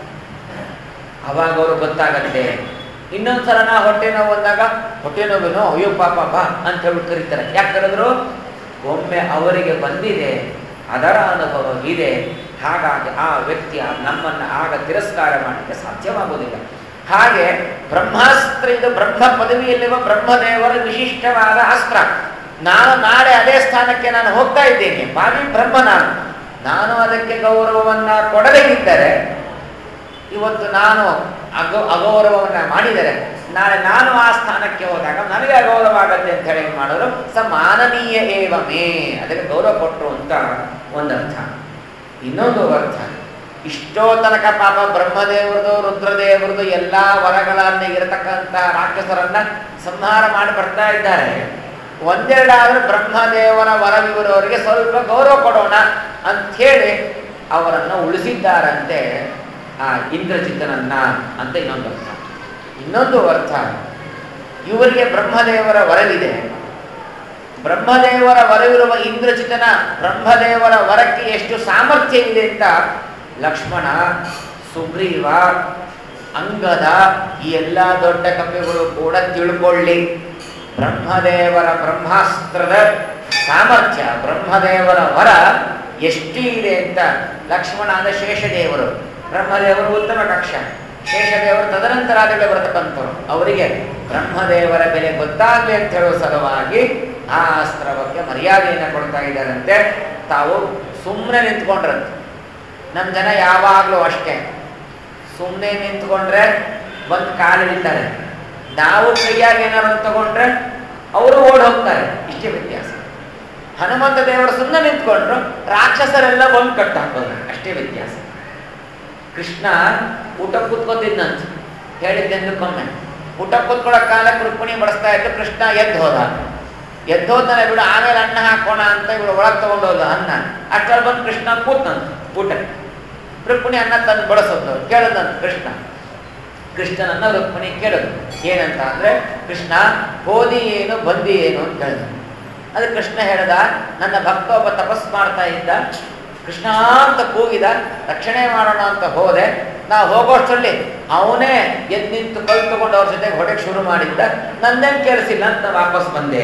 ಅವಾಗ ಅವರು ಗೊತ್ತಾಗತ್ತೆ ಇನ್ನೊಂದ್ಸಲ ನಾ ಹೊಟ್ಟೆ ನೋವು ಬಂದಾಗ ಹೊಟ್ಟೆ ನೋವೇನೋ ಅಯ್ಯೋ ಪಾಪ ಬಾ ಅಂತ ಹೇಳ್ಬಿಟ್ಟು ಕರೀತಾರೆ ಯಾಕೆ ಕರೆದ್ರು ಒಮ್ಮೆ ಅವರಿಗೆ ಬಂದಿದೆ ಅದರ ಅನುಭವ ಇದೆ ಹಾಗಾಗಿ ಆ ವ್ಯಕ್ತಿ ಆ ನಮ್ಮನ್ನ ಆಗ ತಿರಸ್ಕಾರ ಮಾಡಲಿಕ್ಕೆ ಸಾಧ್ಯವಾಗುವುದಿಲ್ಲ ಹಾಗೆ ಬ್ರಹ್ಮಾಸ್ತ್ರ ಇದು ಬ್ರಹ್ಮ ಪದವಿಯಲ್ಲಿರುವ ಬ್ರಹ್ಮದೇವರ ವಿಶಿಷ್ಟವಾದ ಅಸ್ತ್ರ ನಾನು ನಾಳೆ ಅದೇ ಸ್ಥಾನಕ್ಕೆ ನಾನು ಹೋಗ್ತಾ ಇದ್ದೇನೆ ಭಾವಿ ಬ್ರಹ್ಮ ನಾನು ನಾನು ಅದಕ್ಕೆ ಗೌರವವನ್ನ ಕೊಡದೇ ಇದ್ದರೆ ಇವತ್ತು ನಾನು ಅಗ ಅಗೌರವವನ್ನು ಮಾಡಿದರೆ ನಾಳೆ ನಾನು ಆ ಸ್ಥಾನಕ್ಕೆ ಹೋದಾಗ ನನಗೆ ಅಗೌರವ ಆಗತ್ತೆ ಅಂತ ಹೇಳಿ ಏನ್ ಮಾಡೋರು ಸ ಮಾನವೀಯ ಏವಮೇ ಅದಕ್ಕೆ ಗೌರವ ಕೊಟ್ಟರು ಅಂತ ಒಂದರ್ಥ ಇನ್ನೊಂದು ಅರ್ಥ ಇಷ್ಟೋ ತನಕ ಪಾಪ ಬ್ರಹ್ಮದೇವರದು ರುದ್ರದೇವರದು ಎಲ್ಲ ವರಗಳನ್ನ ಇರತಕ್ಕಂಥ ರಾಕ್ಷಸರನ್ನ ಸಂಹಾರ ಮಾಡಿ ಬರ್ತಾ ಇದ್ದಾರೆ ಒಂದೆರಡಾದ್ರೂ ಬ್ರಹ್ಮದೇವರ ವರವಿವರವರಿಗೆ ಸ್ವಲ್ಪ ಗೌರವ ಕೊಡೋಣ ಅಂಥೇಳಿ ಅವರನ್ನು ಉಳಿಸಿದ್ದಾರಂತೆ ಆ ಇಂದ್ರಜಿತನನ್ನ ಅಂತ ಇನ್ನೊಂದು ಅರ್ಥ ಇನ್ನೊಂದು ಅರ್ಥ ಇವರಿಗೆ ಬ್ರಹ್ಮದೇವರ ವರವಿದೆ ಬ್ರಹ್ಮದೇವರ ವರವಿರುವ ಇಂದ್ರಜಿತನ ಬ್ರಹ್ಮದೇವರ ವರಕ್ಕೆ ಎಷ್ಟು ಸಾಮರ್ಥ್ಯ ಇದೆ ಅಂತ ಲಕ್ಷ್ಮಣ ಸುಗ್ರೀವ ಅಂಗದ ಈ ಎಲ್ಲ ದೊಡ್ಡ ಕಪಿಗಳು ಕೂಡ ತಿಳ್ಕೊಳ್ಳಿ ಬ್ರಹ್ಮದೇವರ ಬ್ರಹ್ಮಾಸ್ತ್ರದ ಸಾಮರ್ಥ್ಯ ಬ್ರಹ್ಮದೇವರ ವರ ಎಷ್ಟು ಇದೆ ಅಂತ ಲಕ್ಷ್ಮಣ ಅಂದ್ರೆ ಶೇಷದೇವರು ಬ್ರಹ್ಮದೇವರು ಉತ್ತಮ ಕಕ್ಷ ಶೇಷದೇವರು ತದನಂತರ ಅದಕ್ಕೆ ಬರತಕ್ಕಂಥವ್ರು ಅವರಿಗೆ ಬ್ರಹ್ಮದೇವರ ಬೆಲೆ ಗೊತ್ತಾಗಲಿ ಅಂತ ಹೇಳುವ ಸಲುವಾಗಿ ಆ ಅಸ್ತ್ರ ಬಗ್ಗೆ ಮರ್ಯಾದೆಯನ್ನು ಕೊಡ್ತಾ ಇದ್ದಾರಂತೆ ತಾವು ಸುಮ್ಮನೆ ನಿಂತ್ಕೊಂಡ್ರಂತೆ ನಮ್ಮ ಜನ ಯಾವಾಗಲೂ ಅಷ್ಟೇ ಸುಮ್ಮನೆ ನಿಂತ್ಕೊಂಡ್ರೆ ಬಂದು ಕಾಲಿಡ್ತಾರೆ ನಾವು ಕೈಯಾಗಿ ಏನಾದ್ರು ತಗೊಂಡ್ರೆ ಅವರು ಓಡ್ ಹೋಗ್ತಾರೆ ಇಷ್ಟೇ ವ್ಯತ್ಯಾಸ ಹನುಮಂತ ದೇವರು ಸುಮ್ಮನೆ ನಿಂತ್ಕೊಂಡ್ರು ರಾಕ್ಷಸರೆಲ್ಲ ಬಂದು ಕಟ್ಟು ಹಾಕೋದು ಅಷ್ಟೇ ವ್ಯತ್ಯಾಸ ಕೃಷ್ಣ ಊಟ ಕೂತ್ಕೋತಿದ್ನಂತ ಹೇಳಿದ್ದೆಂದಕ್ಕೊಮ್ಮೆ ಊಟ ಕೂತ್ಕೊಳ್ಳೋ ಕಾಲಕ್ಕೆ ರುಕ್ಮಿಣಿ ಬಳಸ್ತಾ ಇದ್ದು ಕೃಷ್ಣ ಎದ್ದು ಹೋದ ಎದ್ದು ಹೋದ್ನಲ್ಲ ಬಿಡು ಆಮೇಲೆ ಅನ್ನ ಹಾಕೋಣ ಅಂತ ಇವಳು ಒಳಗೆ ತಗೊಂಡು ಹೋದ ಅನ್ನ ಅಷ್ಟರಲ್ಲಿ ಬಂದು ಕೃಷ್ಣ ಕೂತ್ನಂತ ಊಟಕ್ಕೆ ರುಕ್ಮಿಣಿ ಅನ್ನ ತಂದು ಬಳಸೋದು ಕೇಳದಂತ ಕೃಷ್ಣ ಕೃಷ್ಣನನ್ನ ರುಕ್ಮಿಣಿ ಕೇಳೋದು ಏನಂತ ಅಂದ್ರೆ ಕೃಷ್ಣ ಹೋದಿ ಏನು ಬಂದಿ ಏನು ಅಂತ ಕೇಳಿದ ಅದು ಕೃಷ್ಣ ಹೇಳ್ದ ನನ್ನ ಭಕ್ತ ಒಬ್ಬ ತಪಸ್ ಮಾಡ್ತಾ ಇದ್ದ ಕೃಷ್ಣ ಅಂತ ಕೂಗಿದ ರಕ್ಷಣೆ ಮಾಡೋಣ ಅಂತ ಹೋದೆ ನಾ ಹೋಗೋಷ್ಟರಲ್ಲಿ ಅವನೇ ಎದ್ದು ನಿಂತು ಕೈ ತಗೊಂಡು ಅವ್ರ ಜೊತೆಗೆ ಹೊಡೆಗೆ ಶುರು ಮಾಡಿದ್ದ ನಂದೇನು ಕೆಲಸಿಲ್ಲ ಅಂತ ವಾಪಸ್ ಬಂದೆ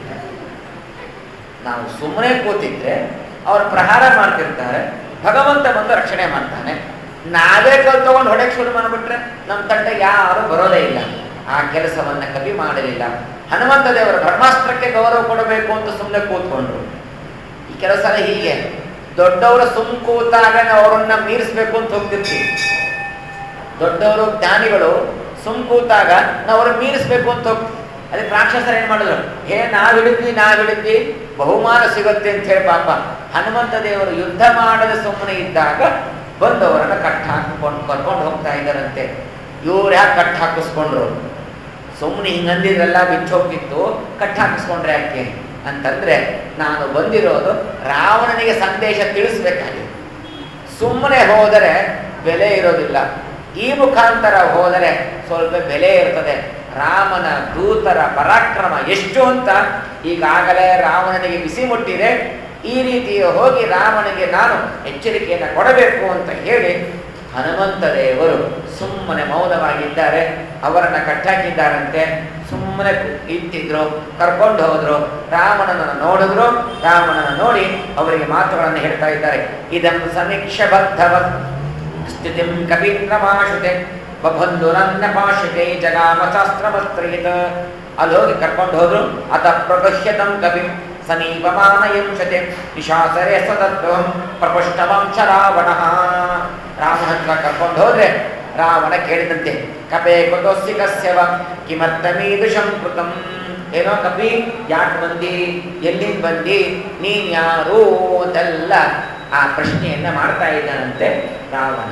ನಾವು ಸುಮ್ಮನೆ ಕೂತಿದ್ರೆ ಅವ್ರು ಪ್ರಹಾರ ಮಾಡ್ತಿರ್ತಾರೆ ಭಗವಂತ ಬಂದು ರಕ್ಷಣೆ ಮಾಡ್ತಾನೆ ನಾವೇ ಕಲ್ ತಗೊಂಡು ಹೊಡೆಗೆ ಶುರು ಮಾಡಿಬಿಟ್ರೆ ನಮ್ಮ ತಂಡ ಯಾರು ಬರೋದೇ ಇಲ್ಲ ಆ ಕೆಲಸವನ್ನ ಕವಿ ಮಾಡಲಿಲ್ಲ ಹನುಮಂತ ದೇವರು ಬ್ರಹ್ಮಾಸ್ತ್ರಕ್ಕೆ ಗೌರವ ಕೊಡಬೇಕು ಅಂತ ಸುಮ್ಮನೆ ಕೂತ್ಕೊಂಡ್ರು ಈ ಕೆಲಸ ಹೀಗೆ ದೊಡ್ಡವರು ಸುಮ್ ಕೂತಾಗ ನಾವು ಅವರನ್ನ ಮೀರಿಸ್ಬೇಕು ಅಂತ ಹೋಗ್ತಿರ್ತೀವಿ ದೊಡ್ಡವರು ಜ್ಞಾನಿಗಳು ಸುಮ್ ಕೂತಾಗ ನಾವು ಅವ್ರನ್ನ ಮೀರಿಸ್ಬೇಕು ಅಂತ ಹೋಗ್ತೀವಿ ಅದಕ್ಕೆ ರಾಕ್ಷಸರು ಏನ್ ಮಾಡಿದ್ರು ಹೇ ನಾವ್ ಹಿಡಿದ್ವಿ ನಾವ್ ಹಿಡಿದ್ವಿ ಬಹುಮಾನ ಸಿಗುತ್ತೆ ಅಂತ ಹೇಳಿ ಪಾಪ ಹನುಮಂತ ದೇವರು ಯುದ್ಧ ಮಾಡದೆ ಸುಮ್ಮನೆ ಇದ್ದಾಗ ಬಂದವರನ್ನ ಕಟ್ ಹಾಕಿಕೊಂಡು ಕರ್ಕೊಂಡು ಹೋಗ್ತಾ ಇದ್ದಾರಂತೆ ಇವ್ರು ಯಾಕೆ ಕಟ್ ಹಾಕಿಸ್ಕೊಂಡ್ರು ಸುಮ್ಮನೆ ಹಿಂಗಂದಿದ್ರೆಲ್ಲ ಬಿಚ್ಚೋಗ್ತಿತ್ತು ಕಟ್ ಹಾಕಿಸ್ಕೊಂಡ್ರೆ ಯಾಕೆ ಅಂತಂದ್ರೆ ನಾನು ಬಂದಿರೋದು ರಾವಣನಿಗೆ ಸಂದೇಶ ತಿಳಿಸ್ಬೇಕಾಗಿದೆ ಸುಮ್ಮನೆ ಹೋದರೆ ಬೆಲೆ ಇರೋದಿಲ್ಲ ಈ ಮುಖಾಂತರ ಹೋದರೆ ಸ್ವಲ್ಪ ಬೆಲೆ ಇರ್ತದೆ ರಾಮನ ದೂತರ ಪರಾಕ್ರಮ ಎಷ್ಟು ಅಂತ ಈಗಾಗಲೇ ರಾವಣನಿಗೆ ಬಿಸಿ ಮುಟ್ಟಿದೆ ಈ ರೀತಿ ಹೋಗಿ ರಾಮನಿಗೆ ನಾನು ಎಚ್ಚರಿಕೆಯನ್ನು ಕೊಡಬೇಕು ಅಂತ ಹೇಳಿ ಹನುಮಂತ ದೇವರು ಸುಮ್ಮನೆ ಮೌನವಾಗಿದ್ದಾರೆ ಅವರನ್ನ ಕಟ್ಟಾಕಿದ್ದಾರಂತೆ ಸುಮ್ಮನೆ ಇಟ್ಟಿದ್ರು ಕರ್ಕೊಂಡು ಹೋದ್ರು ರಾವಣನನ್ನು ನೋಡಿದ್ರು ರಾವಣನ ನೋಡಿ ಅವರಿಗೆ ಮಾತುಗಳನ್ನು ಹೇಳ್ತಾ ಇದ್ದಾರೆ ಇದಂ ಸಮೀಕ್ಷ ಬದ್ಧವ ಸ್ಥಿತಿಂ ಕವೀಂದ್ರಮಾಶುತೆ ಬಬಂಧು ನನ್ನ ಪಾಶುತೆ ಜಗಾಮ ಶಾಸ್ತ್ರಮಸ್ತ್ರೀತ ಅಲ್ಲಿ ಹೋಗಿ ಕರ್ಕೊಂಡು ಹೋದ್ರು ಅತ ಪ್ರಗಹ್ಯತಂ ಕವಿ ಸಮೀಪಮಾನಯಂಶತೆ ನಿಶಾಸರೆ ಸತತ್ವಂ ಪ್ರಪುಷ್ಟವಂಶ ರಾವಣ ರಾಮನ ಹತ್ರ ಕರ್ಕೊಂಡು ಹೋದ್ರೆ ರಾವಣ ಕೇಳಿದಂತೆ ಕಪೆ ಕುತೋಸ್ಸಿ ಕಸ್ಯವ ಕಿಮರ್ಥಮೀದುಷಂ ಕೃತಂ ಏನೋ ಕಪಿ ಯಾಕೆ ಬಂದಿ ಎಲ್ಲಿಂದ ಬಂದಿ ನೀನ್ ಯಾರು ಅಂತೆಲ್ಲ ಆ ಪ್ರಶ್ನೆಯನ್ನ ಮಾಡ್ತಾ ಇದ್ದಾನಂತೆ ರಾವಣ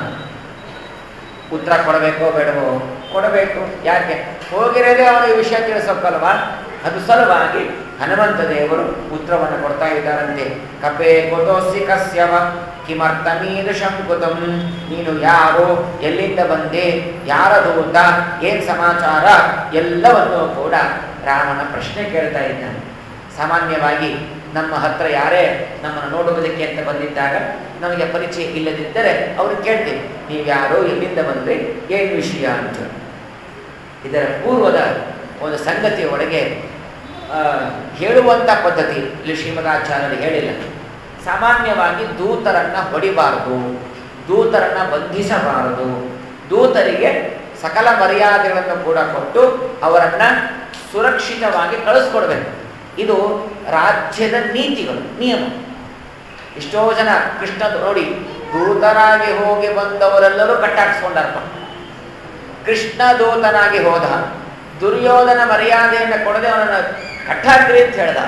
ಉತ್ತರ ಕೊಡಬೇಕೋ ಬೇಡವೋ ಕೊಡಬೇಕು ಯಾಕೆ ಹೋಗಿರೋದೇ ಅವನಿಗೆ ವಿಷಯ ತಿಳಿಸೋಕ್ಕಲ್ವಾ ಅದು ಸಲುವಾಗಿ ಹನುಮಂತ ದೇವರು ಉತ್ತರವನ್ನು ಕೊಡ್ತಾ ಇದ್ದಾರಂತೆ ಕಪೆ ಕೊತೋಸಿ ಕಸ್ಯವ ಕಿಮರ್ಥಮೀದೃಶಂ ಕುತಂ ನೀನು ಯಾರು ಎಲ್ಲಿಂದ ಬಂದೆ ಯಾರ ದೂತ ಏನ್ ಸಮಾಚಾರ ಎಲ್ಲವನ್ನೂ ಕೂಡ ರಾಮನ ಪ್ರಶ್ನೆ ಕೇಳ್ತಾ ಇದ್ದಾನೆ ಸಾಮಾನ್ಯವಾಗಿ ನಮ್ಮ ಹತ್ರ ಯಾರೇ ನಮ್ಮನ್ನು ನೋಡುವುದಕ್ಕೆ ಅಂತ ಬಂದಿದ್ದಾಗ ನಮಗೆ ಪರಿಚಯ ಇಲ್ಲದಿದ್ದರೆ ಅವರು ಕೇಳ್ತೀವಿ ನೀವು ಯಾರು ಎಲ್ಲಿಂದ ಬಂದ್ರಿ ಏನು ವಿಷಯ ಅಂತ ಇದರ ಪೂರ್ವದ ಒಂದು ಸಂಗತಿಯ ಒಳಗೆ ಆ, ಹೇಳುವಂಥ ಪದ್ಧತಿ ಇಲ್ಲಿ ಶ್ರೀಮದಾಚಾರ್ಯರು ಹೇಳಿಲ್ಲ ಸಾಮಾನ್ಯವಾಗಿ ದೂತರನ್ನ ಹೊಡಿಬಾರದು ದೂತರನ್ನ ಬಂಧಿಸಬಾರದು ದೂತರಿಗೆ ಸಕಲ ಮರ್ಯಾದೆಗಳನ್ನು ಕೂಡ ಕೊಟ್ಟು ಅವರನ್ನ ಸುರಕ್ಷಿತವಾಗಿ ಕಳಿಸ್ಕೊಡ್ಬೇಕು ಇದು ರಾಜ್ಯದ ನೀತಿಗಳು ನಿಯಮ ಎಷ್ಟೋ ಜನ ಕೃಷ್ಣ ನೋಡಿ ದೂತರಾಗಿ ಹೋಗಿ ಬಂದವರೆಲ್ಲರೂ ಕಟ್ಟಾಕ್ಸ್ಕೊಂಡಾರಪ್ಪ ಕೃಷ್ಣ ದೂತನಾಗಿ ಹೋದ ದುರ್ಯೋಧನ ಮರ್ಯಾದೆಯನ್ನು ಕೊಡದೆ ಅವನನ್ನು ಕಟ್ಟಾಕ್ರಿ ಅಂತ ಹೇಳ್ದ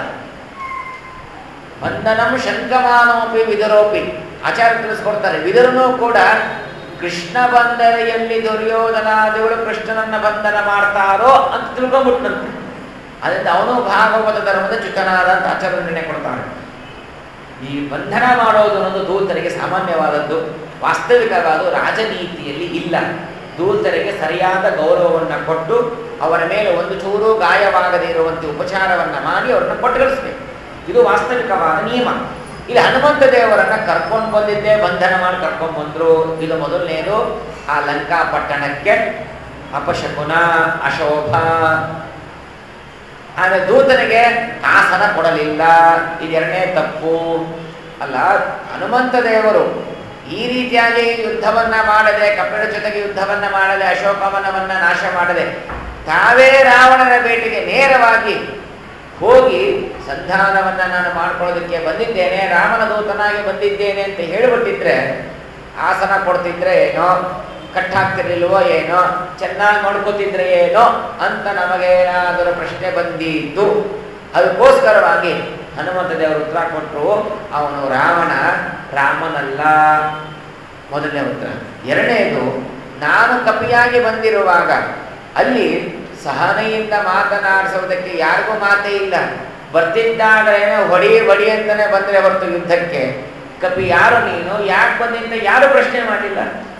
ಬಂಧನಂ ಶಂಕಮಾನೋಪಿ ವಿದರೋಪಿ ಆಚಾರ್ಯ ತಿಳಿಸ್ಕೊಡ್ತಾರೆ ವಿದರನೂ ಕೂಡ ಕೃಷ್ಣ ಬಂದರೆಯಲ್ಲಿ ದುರ್ಯೋಧನಾದಿಗಳು ಕೃಷ್ಣನನ್ನ ಬಂಧನ ಮಾಡ್ತಾರೋ ಅಂತ ತಿಳ್ಕೊಂಡ್ಬಿಟ್ನಂತೆ ಅದರಿಂದ ಅವನು ಭಾಗವತ ಧರ್ಮದ ಚ್ಯುತನಾದ ಅಂತ ಆಚಾರ್ಯ ನಿರ್ಣಯ ಕೊಡ್ತಾನೆ ಈ ಬಂಧನ ಮಾಡೋದು ಅನ್ನೋದು ದೂತರಿಗೆ ಸಾಮಾನ್ಯವಾದದ್ದು ವಾಸ್ತವಿಕವಾದ ರಾಜನೀತಿಯಲ್ಲಿ ಇಲ್ಲ ದೂತರಿಗೆ ಸರಿಯಾದ ಗೌರವವನ್ನು ಕೊಟ್ಟು ಅವರ ಮೇಲೆ ಒಂದು ಚೂರು ಗಾಯವಾಗದೇ ಇರುವಂತೆ ಉಪಚಾರವನ್ನ ಮಾಡಿ ಅವರನ್ನ ಕೊಟ್ಟು ಕಳಿಸ್ಬೇಕು ಇದು ವಾಸ್ತವಿಕವಾದ ನಿಯಮ ಇಲ್ಲಿ ಹನುಮಂತ ದೇವರನ್ನ ಕರ್ಕೊಂಡು ಬಂದಿದ್ದೆ ಬಂಧನ ಮಾಡಿ ಕರ್ಕೊಂಡು ಬಂದ್ರು ಇದು ಮೊದಲನೇದು ಆ ಲಂಕಾ ಪಟ್ಟಣಕ್ಕೆ ಅಪಶಕುನ ಅಶೋಭ ಆಮೇಲೆ ದೂತನಿಗೆ ಆಸನ ಕೊಡಲಿಲ್ಲ ಇದೆರಡನೇ ತಪ್ಪು ಅಲ್ಲ ಹನುಮಂತ ದೇವರು ಈ ರೀತಿಯಾಗಿ ಯುದ್ಧವನ್ನ ಮಾಡದೆ ಕಪಿಲ ಜೊತೆಗೆ ಯುದ್ಧವನ್ನ ಮಾಡದೆ ಅಶೋಕವನವನ್ನ ನಾಶ ಮಾಡದೆ ತಾವೇ ರಾವಣನ ಬೇಟೆಗೆ ನೇರವಾಗಿ ಹೋಗಿ ಸಂಧಾನವನ್ನು ನಾನು ಮಾಡ್ಕೊಳ್ಳೋದಕ್ಕೆ ಬಂದಿದ್ದೇನೆ ರಾಮನ ದೂತನಾಗಿ ಬಂದಿದ್ದೇನೆ ಅಂತ ಹೇಳಿಬಿಟ್ಟಿದ್ರೆ ಆಸನ ಕೊಡ್ತಿದ್ರೆ ಏನೋ ಕಟ್ ಹಾಕ್ತಿರ್ಲಿಲ್ವೋ ಏನೋ ಚೆನ್ನಾಗಿ ನೋಡ್ಕೋತಿದ್ರೆ ಏನೋ ಅಂತ ನಮಗೇನಾದರೂ ಪ್ರಶ್ನೆ ಬಂದಿತ್ತು ಅದಕ್ಕೋಸ್ಕರವಾಗಿ ಹನುಮಂತ ದೇವರು ಉತ್ತರ ಕೊಟ್ಟರು ಅವನು ರಾವಣ ರಾಮನಲ್ಲ ಮೊದಲನೇ ಉತ್ತರ ಎರಡನೇದು ನಾನು ಕಪಿಯಾಗಿ ಬಂದಿರುವಾಗ ಅಲ್ಲಿ ಸಹನೆಯಿಂದ ಮಾತನಾಡಿಸೋದಕ್ಕೆ ಯಾರಿಗೂ ಮಾತೇ ಇಲ್ಲ ಬರ್ತಿದ್ದಾಗಲೇನೆ ಹೊಡಿ ಹೊಡಿ ಅಂತಾನೆ ಬಂದರೆ ಹೊರತು ಯುದ್ಧಕ್ಕೆ ಕಪಿ ಯಾರು ನೀನು ಯಾಕೆ ಬಂದಿಂತ ಯಾರು ಪ್ರಶ್ನೆ ಮಾಡಿಲ್ಲ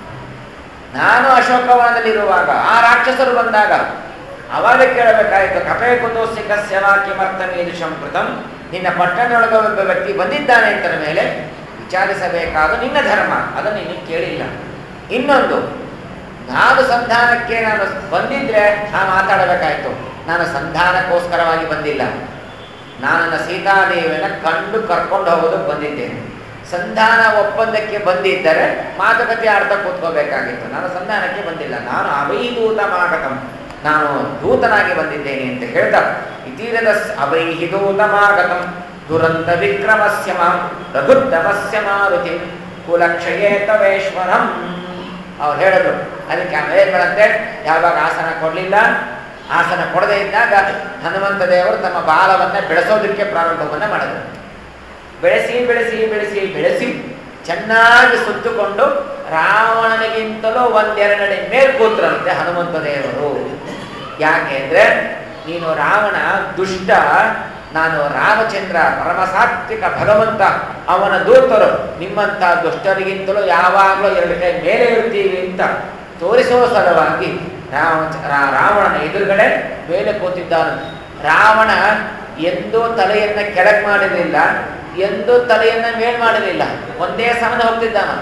ನಾನು ಅಶೋಕವನದಲ್ಲಿರುವಾಗ ಆ ರಾಕ್ಷಸರು ಬಂದಾಗ ಅವಾಗ ಕೇಳಬೇಕಾಯಿತು ಕಪೆ ಕುತೋಸಿಕ ಸೇವಾ ಕಿಮರ್ಥಮೇದು ಸಂಕೃತಂ ನಿನ್ನ ಪಟ್ಟಣದೊಳಗೆ ಒಬ್ಬ ವ್ಯಕ್ತಿ ಬಂದಿದ್ದಾನೆ ಅಂತ ಮೇಲೆ ವಿಚಾರಿಸಬೇಕಾದ ನಿನ್ನ ಧರ್ಮ ಅದನ್ನು ನೀನು ಕೇಳಿಲ್ಲ ಇನ್ನೊಂದು ನಾನು ಸಂಧಾನಕ್ಕೆ ನಾನು ಬಂದಿದ್ರೆ ನಾ ಮಾತಾಡಬೇಕಾಯ್ತು ನಾನು ಸಂಧಾನಕ್ಕೋಸ್ಕರವಾಗಿ ಬಂದಿಲ್ಲ ನಾನು ನನ್ನ ಸೀತಾದೇವಿಯನ್ನು ಕಂಡು ಕರ್ಕೊಂಡು ಹೋಗೋದಕ್ಕೆ ಬಂದಿದ್ದೇನೆ ಸಂಧಾನ ಒಪ್ಪಂದಕ್ಕೆ ಬಂದಿದ್ದರೆ ಮಾತುಕತೆ ಆಡ್ತಾ ಕೂತ್ಕೋಬೇಕಾಗಿತ್ತು ನಾನು ಸಂಧಾನಕ್ಕೆ ಬಂದಿಲ್ಲ ನಾನು ಅವೈದೂತ ಮಾಗತಂ ನಾನು ದೂತನಾಗಿ ಬಂದಿದ್ದೇನೆ ಅಂತ ಹೇಳ್ದ ಇತೀರದ ಅವೈಹಿದೂತಮಾಗತಂ ದುರಂತ ವಿಕ್ರಮಸ್ಯ ಮಾಂ ರಘುತ್ತಮಸ್ಯ ಮಾರುತಿ ಕುಲಕ್ಷಯೇ ತವೇಶ್ವರಂ ಅವ್ರು ಹೇಳಿದ್ರು ಅದಕ್ಕೆ ಆಮೇಲೆ ಏನ್ ಮಾಡಂತೆ ಯಾವಾಗ ಆಸನ ಕೊಡಲಿಲ್ಲ ಆಸನ ಕೊಡದೇ ಇದ್ದಾಗ ಹನುಮಂತ ದೇವರು ತಮ್ಮ ಬಾಲವನ್ನ ಬೆಳೆಸೋದಕ್ಕೆ ಪ್ರಾರಂಭವನ್ನ ಮಾಡಿದ್ರು ಬೆಳೆಸಿ ಬೆಳೆಸಿ ಬೆಳೆಸಿ ಬೆಳೆಸಿ ಚೆನ್ನಾಗಿ ಸುತ್ತುಕೊಂಡು ರಾವಣನಿಗಿಂತಲೂ ಒಂದೆರಡನೇ ಮೇಲ್ ಕೂತ್ರಂತೆ ಹನುಮಂತ ದೇವರು ಯಾಕೆಂದ್ರೆ ನೀನು ರಾವಣ ದುಷ್ಟ ನಾನು ರಾಮಚಂದ್ರ ಪರಮ ಸಾತ್ವಿಕ ಭಗವಂತ ಅವನ ದೂತರು ನಿಮ್ಮಂಥ ದುಷ್ಟರಿಗಿಂತಲೂ ಯಾವಾಗಲೂ ಎರಡು ಕೈ ಮೇಲೆ ಇರ್ತೀವಿ ಅಂತ ತೋರಿಸುವ ಸಲುವಾಗಿ ರಾಮ ರಾವಣನ ಎದುರುಗಡೆ ಮೇಲೆ ಕೂತಿದ್ದಾನೆ ರಾವಣ ಎಂದೂ ತಲೆಯನ್ನ ಕೆಳಗೆ ಮಾಡಿರಲಿಲ್ಲ ಎಂದೂ ತಲೆಯನ್ನ ಮೇಲ್ ಮಾಡಲಿಲ್ಲ ಒಂದೇ ಸಮನ ಹೋಗ್ತಿದ್ದಾನ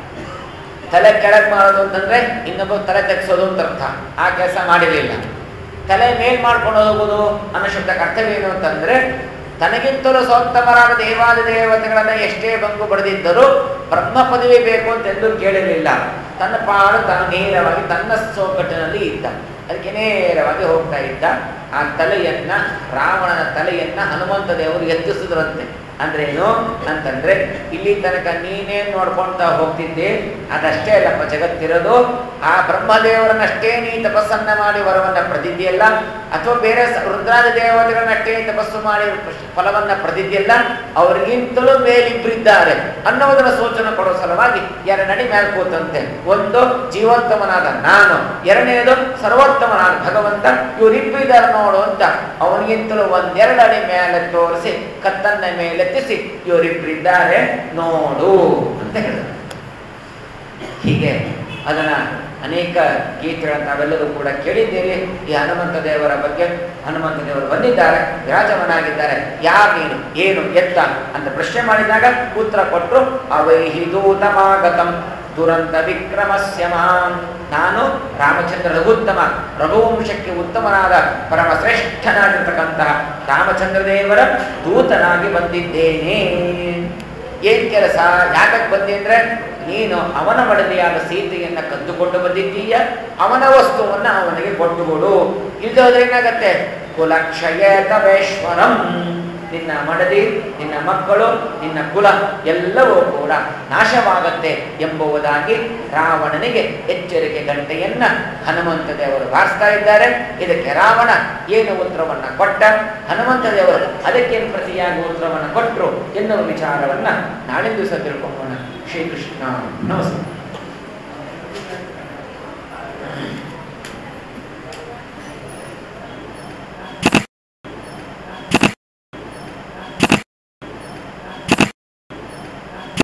ತಲೆ ಕೆಳಗೆ ಮಾಡೋದು ಅಂತಂದ್ರೆ ಇನ್ನೊಬ್ಬ ತಲೆ ತೆಗೆಸೋದು ಅಂತ ಅರ್ಥ ಆ ಕೆಲಸ ಮಾಡಿರಲಿಲ್ಲ ತಲೆ ಮೇಲ್ ಮಾಡ್ಕೊಂಡು ಹೋಗುವುದು ಅನ್ನೋ ಶಬ್ದಕ್ಕೆ ಅರ್ಥವೇನು ಅಂತಂದ್ರೆ ತನಗಿಂತಲೂ ಸೋತ್ತಮರಾದ ದೇವಾದಿ ದೇವತೆಗಳನ್ನ ಎಷ್ಟೇ ಬಂಗು ಬಡಿದಿದ್ದರೂ ಬ್ರಹ್ಮ ಪದವಿ ಬೇಕು ಅಂತ ಎಂದೂ ಕೇಳಿರಲಿಲ್ಲ ತನ್ನ ಪಾಡು ತಾನು ನೇರವಾಗಿ ತನ್ನ ಚೌಕಟ್ಟಿನಲ್ಲಿ ಇದ್ದ ಅದಕ್ಕೆ ನೇರವಾಗಿ ಹೋಗ್ತಾ ಇದ್ದ ಆ ತಲೆಯನ್ನ ರಾವಣನ ತಲೆಯನ್ನ ಹನುಮಂತ ದೇವರು ಎತ್ತಿಸಿದ್ರಂತೆ ಅಂದ್ರೆ ಏನು ಅಂತಂದ್ರೆ ಇಲ್ಲಿ ತನಕ ನೀನೇನ್ ನೋಡ್ಕೊಂತ ಹೋಗ್ತಿದ್ದೆ ಅದಷ್ಟೇ ಅಲ್ಲಪ್ಪ ಜಗತ್ತಿರೋದು ಆ ಬ್ರಹ್ಮದೇವರನ್ನಷ್ಟೇ ನೀ ತಪಸ್ಸನ್ನ ಮಾಡಿ ವರವನ್ನ ಪ್ರತಿದ್ಯಲ್ಲ ಅಥವಾ ಬೇರೆ ಸ- ರುದ್ರಾದಿ ದೇವತೆಗಳನ್ನಷ್ಟೇ ತಪಸ್ಸು ಮಾಡಿ ಫಲವನ್ನ ಪ್ರತಿದ್ಯಲ್ಲ ಅವರಿಗಿಂತಲೂ ಮೇಲಿಬ್ಬರಿದ್ದಾರೆ ಅನ್ನೋದರ ಸೂಚನೆ ಕೊಡೋ ಸಲುವಾಗಿ ಎರಡಡಿ ಮೇಲೆ ಕೂತಂತೆ ಒಂದು ಜೀವೋತ್ತಮನಾದ ನಾನು ಎರಡನೇದು ಸರ್ವೋತ್ತಮನಾದ ಭಗವಂತ ಇವರಿಬ್ಬರಿದ್ದಾರೆ ನೋಡು ಅಂತ ಅವನಿಗಿಂತಲೂ ಒಂದೆರಡು ಅಡಿ ಮೇಲೆ ತೋರಿಸಿ ಕತ್ತನ್ನ ಮೇಲೆತ್ತಿಸಿ ಇವರಿಬ್ಬರಿದ್ದಾರೆ ನೋಡು ಅಂತ ಹೇಳಿದ್ರು ಹೀಗೆ ಅದನ್ನ ಅನೇಕ ಗೀತೆಗಳನ್ನು ನಾವೆಲ್ಲರೂ ಕೂಡ ಕೇಳಿದ್ದೇವೆ ಈ ಹನುಮಂತ ದೇವರ ಬಗ್ಗೆ ಹನುಮಂತ ದೇವರು ಬಂದಿದ್ದಾರೆ ವಿರಾಜಮನಾಗಿದ್ದಾರೆ ಯಾರು ನೀನು ಏನು ಎತ್ತ ಅಂತ ಪ್ರಶ್ನೆ ಮಾಡಿದಾಗ ಉತ್ತರ ಕೊಟ್ಟರು ಅವೈಹಿ ದೂತಮಾಗತಂ ದುರಂತ ವಿಕ್ರಮಸ್ಯ ಮಾಂ ನಾನು ರಾಮಚಂದ್ರ ರಘುತ್ತಮ ರಘುವಂಶಕ್ಕೆ ಉತ್ತಮನಾದ ಪರಮ ಶ್ರೇಷ್ಠನಾಗಿರ್ತಕ್ಕಂತಹ ರಾಮಚಂದ್ರ ದೇವರ ದೂತನಾಗಿ ಬಂದಿದ್ದೇನೆ ಏನ್ ಕೆಲಸ ಯಾಕಕ್ಕೆ ಬಂದಿ ಅಂದ್ರೆ ನೀನು ಅವನ ಮಡದಿಯಾದ ಸೀತೆಯನ್ನ ಕದ್ದುಕೊಂಡು ಬಂದಿದ್ದೀಯ ಅವನ ವಸ್ತುವನ್ನ ಅವನಿಗೆ ಕೊಟ್ಟುಕೊಡು ಇಲ್ಲದ್ರೆ ಏನಾಗತ್ತೆ ಕುಲಕ್ಷಯ ತವೇಶ್ವರಂ ನಿನ್ನ ಮಡದಿ ನಿನ್ನ ಮಕ್ಕಳು ನಿನ್ನ ಕುಲ ಎಲ್ಲವೂ ಕೂಡ ನಾಶವಾಗತ್ತೆ ಎಂಬುವುದಾಗಿ ರಾವಣನಿಗೆ ಎಚ್ಚರಿಕೆ ಗಂಟೆಯನ್ನ ಹನುಮಂತ ದೇವರು ಬಾರಿಸ್ತಾ ಇದ್ದಾರೆ ಇದಕ್ಕೆ ರಾವಣ ಏನು ಉತ್ತರವನ್ನ ಕೊಟ್ಟ ಹನುಮಂತ ದೇವರು ಅದಕ್ಕೇನು ಪ್ರತಿಯಾಗಿ ಉತ್ತರವನ್ನ ಕೊಟ್ಟರು ಎನ್ನುವ ವಿಚಾರವನ್ನ ನಾಳೆ ದಿವಸ ತಿಳ್ಕೊಳ್ಳೋಣ ಶ್ರೀಕೃಷ್ಣ ನಮಸ್ಕಾರ